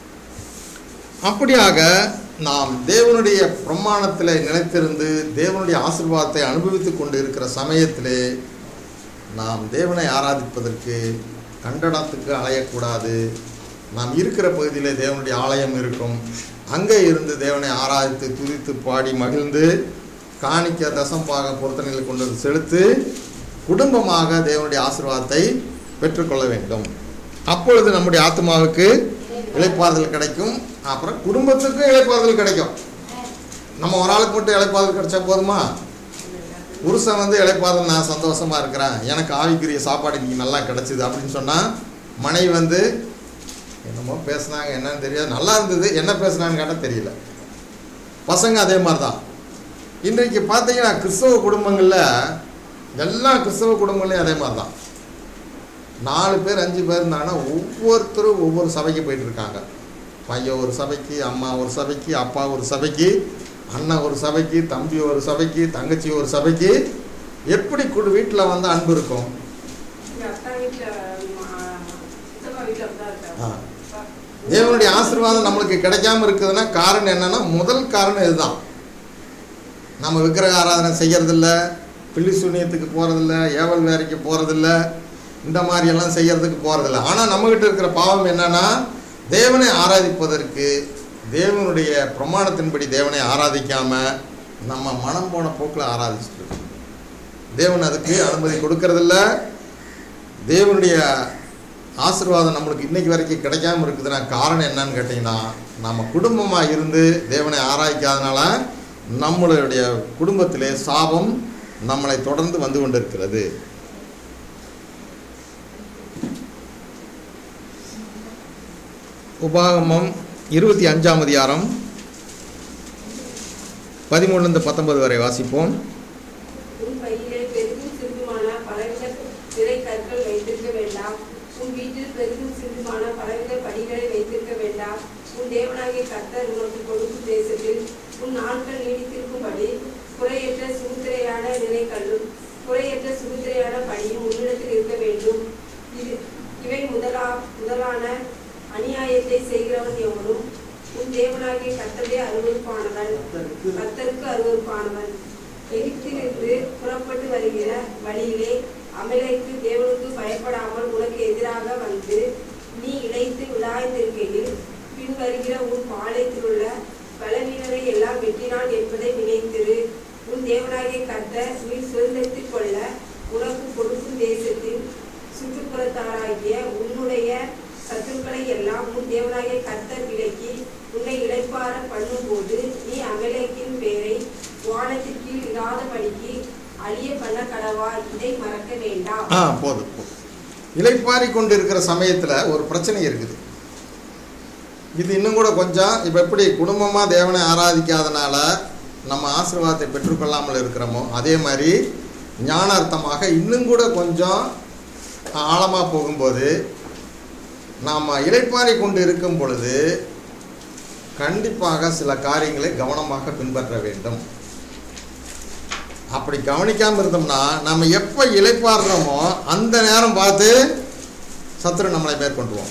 அப்படியாக நாம் தேவனுடைய பிரமாணத்தில் நிலைத்திருந்து தேவனுடைய ஆசீர்வாதத்தை அனுபவித்துக் கொண்டு இருக்கிற சமயத்திலே நாம் தேவனை ஆராதிப்பதற்கு கண்டனத்துக்கு அலையக்கூடாது நாம் இருக்கிற பகுதியிலே தேவனுடைய ஆலயம் இருக்கும் அங்கே இருந்து தேவனை ஆராதித்து துதித்து பாடி மகிழ்ந்து காணிக்க தசம்பாக பொருத்தனைகளை கொண்டு வந்து செலுத்து குடும்பமாக தேவனுடைய ஆசீர்வாதத்தை பெற்றுக்கொள்ள வேண்டும் அப்பொழுது நம்முடைய ஆத்மாவுக்கு இளைப்பாறுதல் கிடைக்கும் அப்புறம் குடும்பத்துக்கும் இளைப்பாறுதல் கிடைக்கும் நம்ம ஒரு ஆளுக்கு மட்டும் இளைப்பாறுதல் கிடைச்சா போதுமா புருஷன் வந்து இளைப்பாறுதல் நான் சந்தோஷமா இருக்கிறேன் எனக்கு ஆவிக்குரிய சாப்பாடு இன்னைக்கு நல்லா கிடைச்சிது அப்படின்னு சொன்னா மனைவி வந்து என்னமோ பேசுனாங்க என்னன்னு தெரியாது நல்லா இருந்தது என்ன பேசுனான்னு கேட்டால் தெரியல பசங்க அதே மாதிரி தான் இன்றைக்கு பார்த்தீங்கன்னா கிறிஸ்தவ குடும்பங்களில் எல்லா கிறிஸ்தவ குடும்பங்களையும் அதே மாதிரி தான் நாலு பேர் அஞ்சு பேர் இருந்தாங்கன்னா ஒவ்வொருத்தரும் ஒவ்வொரு சபைக்கு போயிட்டு இருக்காங்க பையன் ஒரு சபைக்கு அம்மா ஒரு சபைக்கு அப்பா ஒரு சபைக்கு அண்ணன் ஒரு சபைக்கு தம்பி ஒரு சபைக்கு தங்கச்சி ஒரு சபைக்கு எப்படி குடு வீட்டில் வந்து அன்பு இருக்கும் இங்க அக்கா வீட்டுல மா- சித்தப்பா வீட்டுல அப்படிதான் ஆ. இருக்காங்க தேவனுடைய ஆசீர்வாதம் நம்மளுக்கு கிடைக்காம இருக்குதுன்னா காரணம் என்னன்னா முதல் காரணம் இதுதான் நம்ம விக்கிரக ஆராதனை செய்யறதில்ல பில்லி சூனியத்துக்கு போகிறதில்ல ஏவல் வேலைக்கு போகிறதில்ல இந்த மாதிரி எல்லாம் செய்யறதுக்கு போகிறதில்ல ஆனால் நம்மகிட்ட இருக்கிற பாவம் என்னன்னா தேவனை ஆராதிப்பதற்கு தேவனுடைய பிரமாணத்தின்படி தேவனை ஆராதிக்காம நம்ம மனம் போன போக்கில் ஆராதிச்சுட்டு இருக்கோம் தேவன் அதுக்கு அனுமதி கொடுக்கறதில்ல தேவனுடைய ஆசீர்வாதம் நம்மளுக்கு இன்னைக்கு வரைக்கும் கிடைக்காம இருக்குதுன்னா காரணம் என்னன்னு கேட்டிங்கன்னா நம்ம குடும்பமாக இருந்து தேவனை ஆராய்க்காதனால நம்மளுடைய குடும்பத்திலே சாபம் நம்மளை தொடர்ந்து வந்து கொண்டிருக்கிறது உபாகமம் இருபத்தி அஞ்சாம் அதிகாரம் பதிமூணுலேருந்து பத்தொன்பது வரை வாசிப்போம் உன் பையிலே பெரிதும் சிறிதுமான பலவித திரை கற்கள் வைத்திருக்க வேண்டாம் உன் வீட்டில் பெரிதும் சிறிதுமான பலவித படிகளை வைத்திருக்க வேண்டாம் உன் தேவனாகிய கர்த்தர் உனக்கு கொடுக்கும் தேசத்தில் உன் நாட்கள் நீடித்திருக்கும்படி குறையற்ற சுமுத்திரையான நிறைக்கல்லும் குறையற்ற சுமுத்திரையான படியும் உன்னிடத்தில் இருக்க வேண்டும் இது இவை முதலா முதலான அநியாயத்தை செய்கிறவன் எவனும் உன் தேவனாகிய கர்த்தருடைய அருவருப்பானவன் கர்த்தருக்கு கர்த்தருக்கு அருவருப்பானவன் எகிப்திலிருந்து புறப்பட்டு வருகிற வழியிலே அமலேக்கு தேவனுக்கு பயப்படாமல் உனக்கு எதிராக வந்து நீ இழைத்து விடாய்ந்திருக்கையில் பின் வருகிற உன் பாளையத்திலுள்ள பலவீனரை எல்லாம் வெட்டினான் என்பதை நினைத்திரு உன் தேவனாகிய கர்த்தர் நீ சுதந்திரத்திக் கொள்ள உனக்கு கொடுக்கும் தேசத்தின் சுற்றுப்புறத்தாராகிய உன்னுடைய சத்துருக்களை எல்லாம் உன் தேவனாகிய கர்த்தர் விலக்கி உன்னை இளைப்பார பண்ணும்போது நீ அமலேக்கின் பேரை வானத்தின் கீழ் இராதபடிக்கு அழிய பண்ண கடவா இதை மறக்க வேண்டாம் ஆ போதும் போதும் இலைப்பாரி கொண்டு இருக்கிற சமயத்தில் ஒரு பிரச்சனை இருக்குது இது இன்னும் கூட கொஞ்சம் இப்போ எப்படி குடும்பமாக தேவனை ஆராதிக்காதனால நம்ம ஆசீர்வாதத்தை பெற்றுக்கொள்ளாமல் இருக்கிறோமோ அதே மாதிரி ஞானார்த்தமாக இன்னும் கூட கொஞ்சம் ஆழமாக போகும்போது நாம் இலைப்பாரி கொண்டு இருக்கும் பொழுது கண்டிப்பாக சில காரியங்களை கவனமாக பின்பற்ற வேண்டும் அப்படி கவனிக்காமல் இருந்தோம்னா நம்ம எப்போ இளைப்பாடுறோமோ அந்த நேரம் பார்த்து சத்துரு நம்மளை மேற்கொண்டுவோம்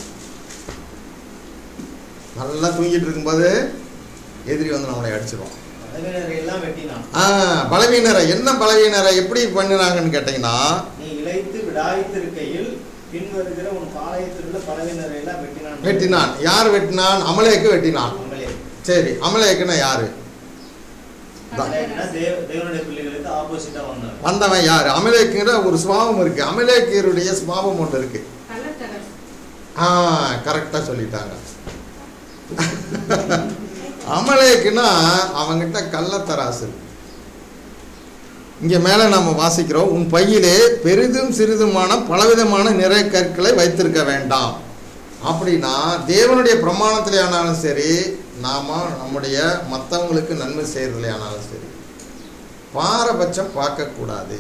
நல்லா தூங்கிட்டு இருக்கும்போது எதிரி வந்து நம்மளை அடிச்சிருவோம் பலவீனரை எல்லாம் வெட்டினான் ஆ பலவீனரை என்ன பலவீனரை எப்படி பண்ணினாங்கன்னு கேட்டிங்கன்னா நீ இழைத்து விடாய்த்திருக்கையில் பின் வருகிற உன் பாளையத்தில் உள்ள பலவீனரை எல்லாம் வெட்டினான் வெட்டினான் யார் வெட்டினான் அமலேக்கு வெட்டினான் அமலே சரி அமலேக்குன்னா யாரு அமலேக்குனா தேவ தேவனுடைய பிள்ளைகளுக்கு ஆப்போசிட்டா வந்தார் வந்தவன் யார் அமலேக்குங்கிற ஒரு சுபாவம் இருக்கு அமலேக்கியருடைய சுபாவம் ஒன்று இருக்கு கள்ளத்தரசு ஆ கரெக்டாக சொல்லிட்டாங்க அமலேக்குன்னா அவங்கிட்ட கள்ளத்தராசு இருக்கு. இங்கே மேலே நம்ம வாசிக்கிறோம் உன் பையிலே பெரிதும் சிறிதுமான பலவிதமான நிறை கற்களை வைத்திருக்க வேண்டாம் அப்படின்னா தேவனுடைய பிரமாணத்திலே ஆனாலும் சரி நாம் நம்முடைய மற்றவங்களுக்கு நன்மை செய்கிறதுலே ஆனாலும் சரி பாரபட்சம் பார்க்கக்கூடாது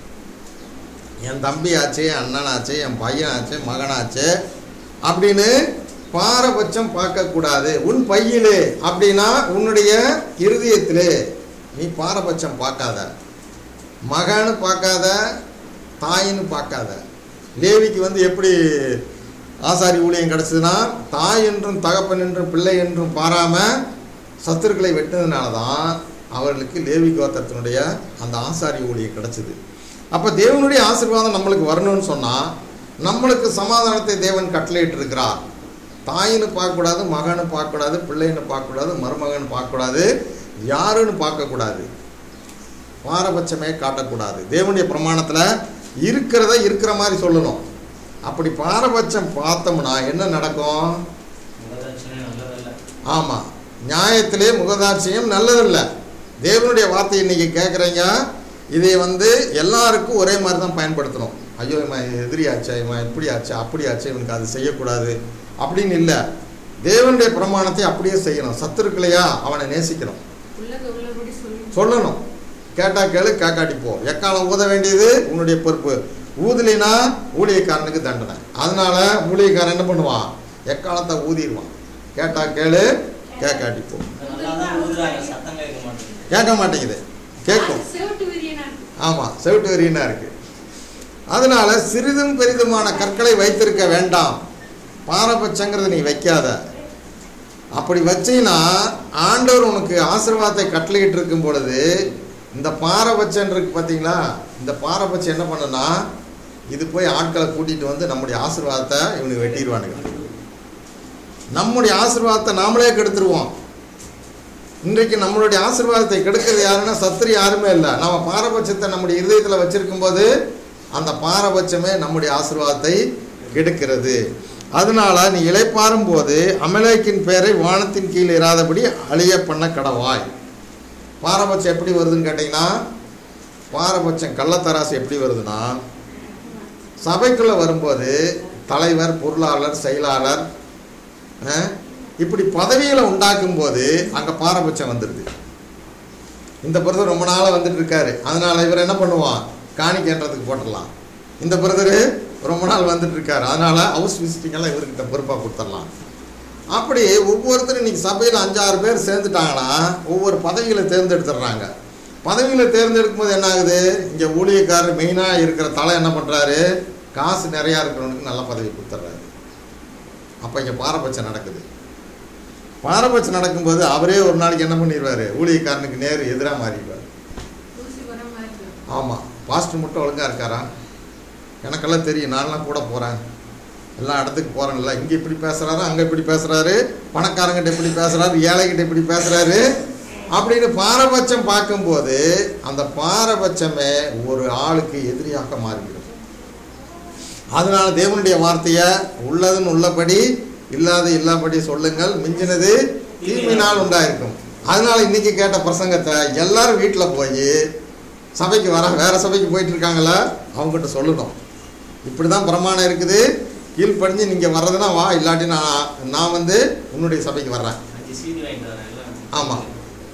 என் தம்பியாச்சு என் அண்ணனாச்சு என் பையனாச்சு மகனாச்சு அப்படின்னு பாரபட்சம் பார்க்கக்கூடாது உன் பையிலே அப்படின்னா உன்னுடைய இருதயத்திலே நீ பாரபட்சம் பார்க்காத மகன்னு பார்க்காத தாயின்னு பார்க்காத லேவிக்கு வந்து எப்படி ஆசாரி ஊழியம் கிடச்சதுன்னா தாய் என்றும் தகப்பன் என்றும் பிள்ளை என்றும் பாராமல் சத்துருக்களை வெட்டினதுனால தான் அவர்களுக்கு லேவி கோத்திரத்தினுடைய அந்த ஆசாரி ஊழியம் கிடச்சிது அப்போ தேவனுடைய ஆசீர்வாதம் நம்மளுக்கு வரணும்னு சொன்னால் நம்மளுக்கு சமாதானத்தை தேவன் கட்டளையிட்டு இருக்கிறார் தாயின்னு பார்க்கக்கூடாது மகன்னு பார்க்கக்கூடாது பிள்ளைன்னு பார்க்கக்கூடாது மருமகன்னு பார்க்கக்கூடாது யாருன்னு பார்க்கக்கூடாது பாரபட்சமே காட்டக்கூடாது தேவனுடைய பிரமாணத்தில் இருக்கிறத இருக்கிற மாதிரி சொல்லணும் அப்படி பாரபட்சம் பார்த்தோம்னா என்ன நடக்கும் முகதட்சணை நல்லதல்ல ஆமாம் நியாயத்திலே முகதாட்சியம் நல்லதில்ல தேவனுடைய வார்த்தை இன்னைக்கு கேட்குறீங்க இதை வந்து எல்லாருக்கும் ஒரே மாதிரி தான் பயன்படுத்தணும் ஐயோ இவன் எதிரியாச்சா இவன் இப்படி ஆச்சா அப்படி ஆச்சா இவனுக்கு அது செய்யக்கூடாது அப்படின்னு இல்லை தேவனுடைய பிரமாணத்தை அப்படியே செய்யணும் சத்துருக்களையா அவனை நேசிக்கணும் உள்ளது உள்ளபடி சொல்லி சொல்லணும் கேட்டா கேளு கேக்காட்டி போ எக்காலம் ஊத வேண்டியது உன்னுடைய பொறுப்பு ஊதலினா ஊழியக்காரனுக்கு தண்டனை அதனால ஊழியக்காரன் என்ன பண்ணுவான் எக்காலத்தை ஊதிடுவான் கேட்டா கேளு கேக்காட்டி போ நல்லா தான் ஊதுறாங்க சத்தம் கேட்க மாட்டேங்குது கேட்க மாட்டேங்குது கேட்கும் செவட்டு விரியனா ஆமாம் செவிட்டு வரியனா இருக்கு அதனால சிறிதும் பெரிதுமான கற்களை வைத்திருக்க வேண்டாம் பாரபட்சங்கிறத நீ வைக்காத அப்படி வச்சீங்கன்னா ஆண்டவர் உனக்கு ஆசீர்வாதத்தை கட்டளையிட்டு இருக்கும் பொழுது இந்த பாரபட்சம் இருக்கு பார்த்தீங்களா இந்த பாரபட்சம் என்ன பண்ணுன்னா இது போய் ஆட்களை கூட்டிட்டு வந்து நம்முடைய ஆசீர்வாதத்தை இவனுக்கு வெட்டிடுவானுங்க நம்முடைய ஆசீர்வாதத்தை நாமளே கெடுத்துருவோம் இன்றைக்கு நம்மளுடைய ஆசீர்வாதத்தை கெடுக்கிறது யாருன்னா சத்துரு யாருமே இல்லை நம்ம பாரபட்சத்தை நம்முடைய இருதயத்தில் வச்சிருக்கும் போது அந்த பாரபட்சமே நம்முடைய ஆசீர்வாதத்தை கெடுக்கிறது அதனால நீ இளைப்பாறும் போது அமலேக்கின் பெயரை வானத்தின் கீழ் இராதபடி அழிய பண்ண கடவாய் பாரபட்சம் எப்படி வருதுன்னு கேட்டிங்கன்னா பாரபட்சம் கள்ளத்தராசு எப்படி வருதுன்னா சபைக்குள்ளே வரும்போது தலைவர் பொருளாளர் செயலாளர் அஹ், இப்படி பதவிகளை உண்டாக்கும் போது அங்கே பாரபட்சம் வந்துடுது இந்த பிரதர் ரொம்ப நாளாக வந்துட்டு இருக்காரு அதனால இவர் என்ன பண்ணுவான் காணிக்கன்றதுக்கு போட்டுடலாம் இந்த பிரதர் ரொம்ப நாள் வந்துட்டு இருக்காரு அதனால ஹவுஸ் விசிட்டிங் எல்லாம் இவர்கிட்ட பொறுப்பாக கொடுத்துடலாம் அப்படி ஒவ்வொருத்தரும் இன்னைக்கு சபையில் அஞ்சாறு பேர் சேர்ந்துட்டாங்கன்னா ஒவ்வொரு பதவிகளை தேர்ந்தெடுத்துடுறாங்க பதவிகளை தேர்ந்தெடுக்கும் போது என்ன ஆகுது இங்கே ஊழியக்காரர் மெயினாக இருக்கிற தலை என்ன பண்ணுறாரு காசு நிறையா இருக்கிறவனுக்கு நல்ல பதவி கொடுத்துட்றாரு அப்போ இங்கே பாரபட்சம் நடக்குது பாரபட்சம் நடக்கும்போது அவரே ஒரு நாளைக்கு என்ன பண்ணிடுவார் ஊழியக்காரனுக்கு நேர் எதிராக மாறிடுவார் ஆமாம் பாஸ்டர் மட்டும் ஒழுங்காக இருக்காரா எனக்கெல்லாம் தெரியும் நான்லாம் கூட போகிறேன் எல்லா இடத்துக்கு போகிறேன்ல இங்கே இப்படி பேசுகிறாரு அங்கே இப்படி பேசுகிறாரு பணக்காரங்கிட்ட இப்படி பேசுகிறாரு ஏழைகிட்ட இப்படி பேசுகிறாரு அப்படின்னு பாரபட்சம் பார்க்கும்போது அந்த பாரபட்சமே ஒரு ஆளுக்கு எதிரியாக மாறிவிடும் அதனால தேவனுடைய வார்த்தையை உள்ளதுன்னு உள்ளபடி இல்லாத இல்லாபடி சொல்லுங்கள் மிஞ்சினது தீமையினால் உண்டாயிருக்கும் அதனால இன்னைக்கு கேட்ட பிரசங்கத்தை எல்லாரும் வீட்டில் போய் சபைக்கு வர வேற சபைக்கு போயிட்டு இருக்காங்களா அவங்ககிட்ட சொல்லணும் இப்படி தான் பிரமாணம் இருக்குது கீழ்ப்படிஞ்சு நீங்கள் வர்றதுன்னா வா இல்லாட்டி நான் நான் வந்து உன்னுடைய சபைக்கு வர்றேன் அஞ்சு சீடி வாங்கிட்டு வரேன் எல்லாம். ஆமாம்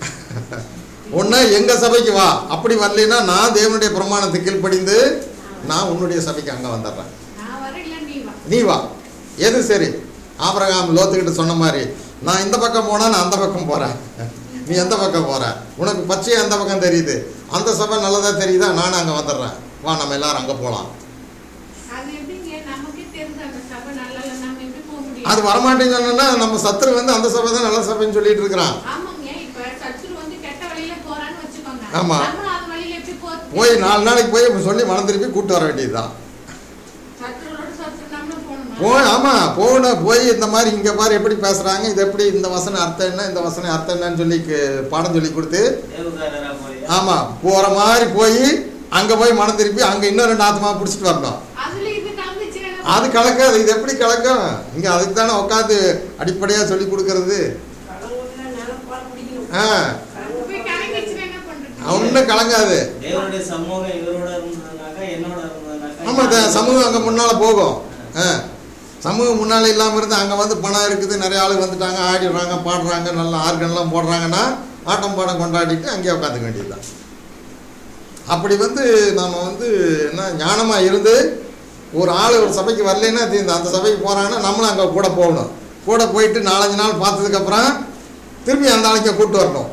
ஒன்று எங்கள் சபைக்கு வா அப்படி வரலைன்னா நான் தேவனுடைய பிரமாணத்தை கீழ்ப்படிந்து நான் உன்னுடைய சபைக்கு அங்கே வந்துடுறேன் நான் வர இல்ல நீ வா நீ வா எது சரி ஆபரகாம் லோத்துக்கிட்ட சொன்ன மாதிரி நான் இந்த பக்கம் போனால் நான் அந்த பக்கம் போகிறேன் நீ எந்த பக்கம் போகிற உனக்கு பச்சையாக எந்த பக்கம் தெரியுது அந்த சபை நல்லதா தெரியுதா நானும் அங்கே வந்துடுறேன் வா நம்ம எல்லாரும் அங்கே போகலாம் அது எப்படிங்க நமக்கே தெரிஞ்ச அந்த சபை நல்லா இல்ல நம்ம எப்படி போக முடியும் அது வரமாட்டேன்னு சொன்னோன்னா நம்ம சத்துரு வந்து அந்த சபை தான் நல்ல சபைன்னு சொல்லிட்டு இருக்கிறான் ஆமாங்க இப்ப சத்துரு வந்து கெட்ட வழியில போறான்னு வச்சுக்கோங்க ஆமா. நம்மளும் அது வழியில எப்படி போறது போய் நாலு நாளைக்கு போய் சொல்லி மனம் திருப்பி கூட்டு வர வேண்டியதுதான் சத்துருவோட சத்துரு நம்மளும் போகணுமா போய் ஆமாம் போகணும் போய் இந்த மாதிரி இங்கே பாரு எப்படி பேசுகிறாங்க இது எப்படி இந்த வசனம் அர்த்தம் என்ன இந்த வசனம் அர்த்தம் என்னன்னு சொல்லி கு- பாடம் சொல்லி கொடுத்து தேவதாரரா போய் ஆமாம் போகிற மாதிரி போய் அங்கே போய் மனம் திருப்பி அங்கே இன்னும் ரெண்டு ஆத்மா பிடிச்சிட்டு வரணும் அதுல இது கலந்துச்சுன்னா அது கலக்காது இது எப்படி கலக்கும் இங்கே அதுக்கு தானே உட்காந்து அடிப்படையாக சொல்லி கொடுக்கறது கடவுள்ல நிலம் போல பிடிக்கணும் ஆ அது போய் கலங்கிச்சுன்னா என்ன பண்றது ஒன்றும் கலங்காது தேவனுடைய சமூகம் இவரோட இருந்ததுனாக்கா என்னோட இருந்ததுனாக்கா ஆமாம் சமூகம் அங்கே முன்னால் போகும் ஆ சமூகம் முன்னால் இல்லாமல் இருந்து அங்கே வந்து பணம் இருக்குது நிறைய ஆளு வந்துட்டாங்க ஆடிடுறாங்க பாடுறாங்க நல்ல ஆர்கன்லாம் போடுறாங்கன்னா ஆட்டம் பாடம் கொண்டாடிட்டு அங்கேயே உட்காந்துக்க வேண்டியதுதான் அப்படி வந்து நாம் வந்து என்ன ஞானமாக இருந்து ஒரு ஆள் ஒரு சபைக்கு வரலைன்னா அது இந்த அந்த சபைக்கு போகிறாங்கன்னா நம்மளும் அங்கே கூட போகணும் கூட போயிட்டு நாலஞ்சு நாள் பார்த்ததுக்கப்புறம் திரும்பி அந்த ஆளுக்கு கூப்பிட்டு வரணும்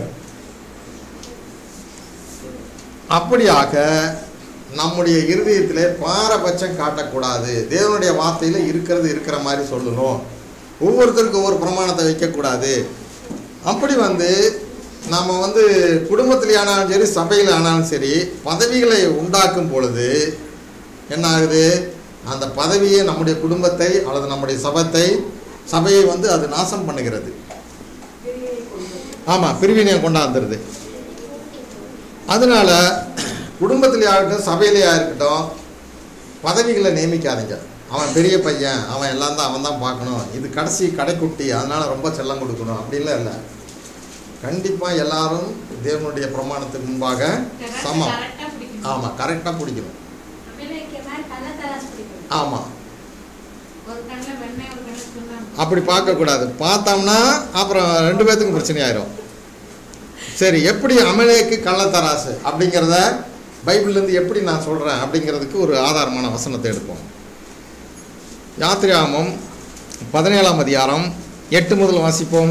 அப்படியாக நம்முடைய இருதயத்திலே பாரபட்சம் காட்டக்கூடாது தேவனுடைய வார்த்தையில் இருக்கிறது இருக்கிற மாதிரி சொல்லணும் ஒவ்வொருத்தருக்கும் ஒவ்வொரு பிரமாணத்தை வைக்கக்கூடாது அப்படி வந்து நம்ம வந்து குடும்பத்திலே ஆனாலும் சரி சபையில் ஆனாலும் சரி பதவிகளை உண்டாக்கும் பொழுது என்ன ஆகுது அந்த பதவியை நம்முடைய குடும்பத்தை அல்லது நம்முடைய சபத்தை சபையை வந்து அது நாசம் பண்ணுகிறது பிரிவினை கொண்டு வரும். ஆமாம் பிரிவினையை கொண்டாந்துருது அதனால குடும்பத்திலே ஆகட்டும் சபையிலேயா இருக்கட்டும் பதவிகளை நியமிக்காதீங்க அவன் பெரிய பையன் அவன் எல்லாம் தான் அவன் தான் பார்க்கணும் இது கடைசி கடைக்குட்டி அதனால ரொம்ப செல்லம் கொடுக்கணும் அப்படின்லாம் இல்லை கண்டிப்பாக எல்லாரும் தேவனுடைய பிரமாணத்துக்கு முன்பாக சமம் கரெக்டா பிடிக்கணும் ஆமாம் கரெக்டாக பிடிக்கணும் அமெரிக்க மாதிரி கள்ளத்தராசு பிடிக்கணும் ஆமாம் ஒரு கண்ணில் வெண்ணெய் ஒரு கண்ணில் சுண்ணாம்பு அப்படி பார்க்கக்கூடாது பார்த்தோம்னா அப்புறம் ரெண்டு பேர்த்துக்கும் பிரச்சனை ஆயிரும் சரி எப்படி அமலேக்கு கள்ளத்தராசு அப்படிங்கிறத பைபிள்லேருந்து எப்படி நான் சொல்கிறேன் அப்படிங்கிறதுக்கு ஒரு ஆதாரமான வசனத்தை எடுப்போம் யாத்திராமம் பதினேழாம் அதிகாரம் எட்டு முதல் வாசிப்போம்